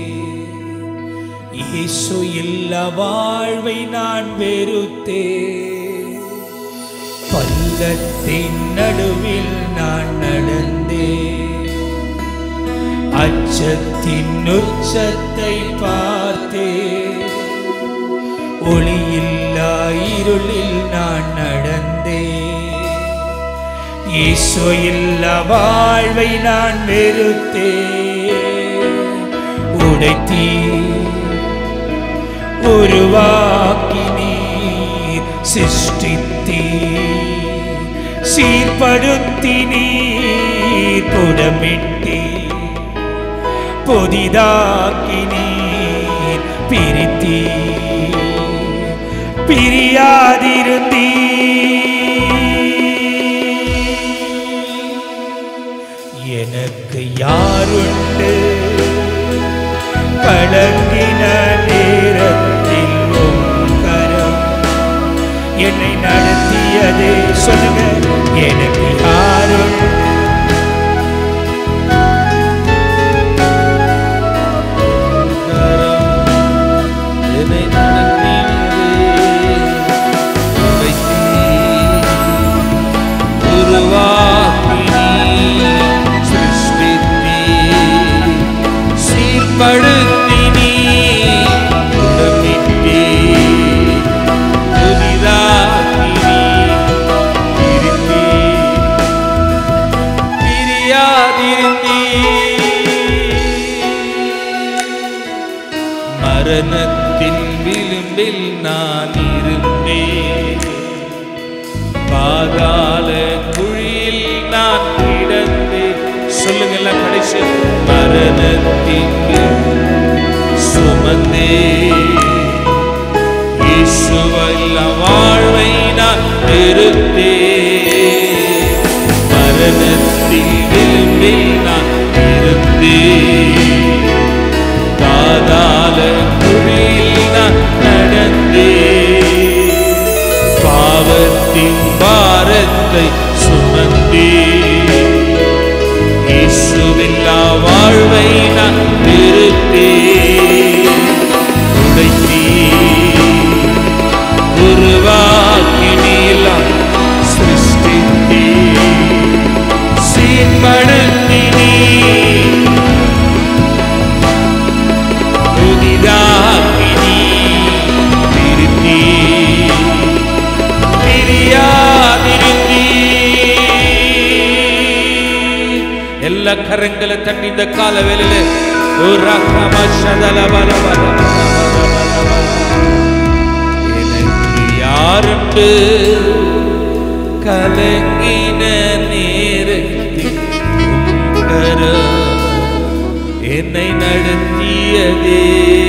இயேசு இல்ல வாழ்வை நான் வெறுத்தே பல்ல உள்ளத்தின் நடுவில் நான் நடந்தேன் அச்சத்தின் உச்சத்தை பார்த்தேன் ஒளியில்லா இருளில் நான் நடந்தேன் ஈசோ இல்லா வாழ்வை நான் வெறுத்தேன் உடைத்தீ உருவாக்கி நீர் சிருஷ்டித்தீ சீர்படுத்தி நீர் புடமிட்டீ புதிதாக்கி நீர் பிரித்தீ பிரியாதிருந்தீ எனக்கு யாருண்டு கலங்கின நேரத்தில் உம் கரம் என்னை நடத்தியதே சொல்லுங்க எனக்கு யாரும் என்னை நடத்தினதே வைத்தீர். உருவாக்கினீர், சிருஷ்டித்தீர், சீர்படுத்தினீர், உடம்பிட்டீர், புதிதாக்கினீர், பிரித்தீர், பிரியாதிருந்தீர். மரணத்தின் விளிம்பில் நான் இருந்தேன் பாதாள குழியில் நான் கிடந்தேன் சொல்லுங்க எல்லாம் கடைசி மரணத்திற்கு சுமந்தே இயேசுவல்ல வாழ்வை நான் நிறுத்தேன் மரணத்தின் விளிம்பில் நான் இருந்தேன் பாதாள குழியில் நான் நடந்தேன் பாவத்தின் பாரத்தை சுமந்தே இயேசுவில்லா வாழ்வை நான் நிறுத்தே உடைத்தே உருவாக்கினீலாம் சிருஷ்டித்தே சீர்படுத்தினீ புதிதாக்கினீ திருத்தீ பிரியாதிருந்தீ ಎಲ್ಲ ಕರಂಗಲ ತಟ್ಟಿದ್ದ ಕಾಲ ವೇಳೆಲೆ ಓ ರಾಮ ಶದಲ ಬಲ ಬಲ எனக்கு யாருண்டு கலங்கின நேரத்தில் உம் கரம் என்னை நடத்தியதே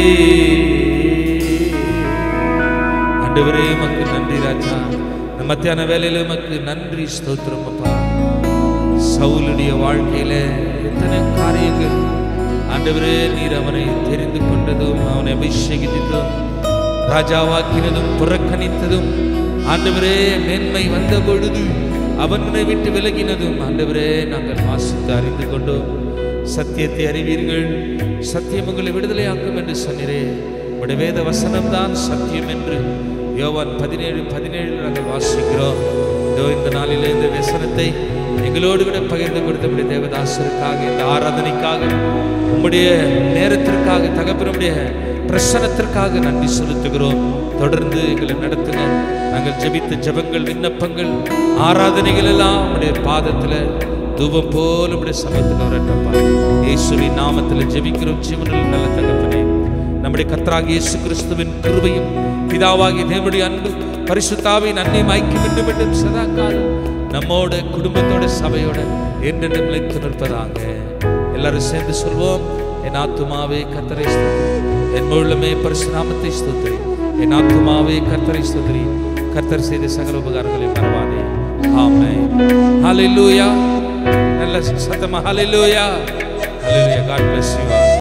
ஆண்டவரே உமக்கு நன்றி ராஜா இந்த மத்தியான வேலையில உமக்கு நன்றி ஸ்தோத்திரம் அப்பா சவுலுடைய வாழ்க்கையில எத்தனை காரியங்கள் ஆண்டவரே நீர் அவனை தெரிந்து கொண்டதும் அவனை அபிஷேகித்ததும் ராஜாவாக்கினதும் புறக்கணித்ததும் ஆண்டவரே மேன்மை வந்த பொழுது அவனை விட்டு விலகினதும் ஆண்டவரே நாங்கள் வாசித்து அறிந்து கொண்டோம் சத்தியத்தை அறிவீர்கள் சத்தியம் உங்களை விடுதலையாக்கும் என்று சொன்னீரே உடைய வேத வசனம் தான் சத்தியம் என்று யோவான் பதினேழு பதினேழு நாங்கள் வாசிக்கிறோம் இதோ இந்த நாளிலே இந்த வசனத்தை எங்களோடு கூட பகிர்ந்து கொடுத்தபடி தேவதாசருக்காக இந்த ஆராதனைக்காக உம்முடைய நேரத்திற்காக தகப்பனுடைய பிரசனத்திற்காக நன்றி செலுத்துகிறோம் தொடர்ந்து எங்களை நடத்துங்க நாங்கள் ஜெபித்த ஜெபங்கள் விண்ணப்பங்கள் ஆராதனைகள் எல்லாம் உடைய பாதத்துல தூபம் போல உடைய சமயத்தில் வரட்டப்பா இயேசுவின் நாமத்தில் ஜெபிக்கிறோம் ஜீவனில் நல்ல தகப்பனே நம்முடைய கர்த்தராகிய இயேசு கிறிஸ்துவின் கிருபையும் பிதாவாகிய தேவனுடைய அன்பு பரிசுத்தாவின் அன்னையும் ஐக்கியம் என்று மீண்டும் சதா காலம் நம்மோட குடும்பத்தோட சபையோட என்றென்று நிலைத்து நிற்பதாக எல்லாரும் சேர்ந்து சொல்வோம் என் ஆத்துமாவே கர்த்தரை ஸ்தோத்திரி என் முழுமே பரிசுநாமத்தை ஸ்தோத்திரி என் ஆத்துமாவே கர்த்தரை ஸ்தோத்திரி கர்த்தர் செய்த சகல உபகாரங்களை மறவாதே ஆமென் ஹalleluya நல்ல சத்தமா ஹalleluya ஹalleluya God bless you all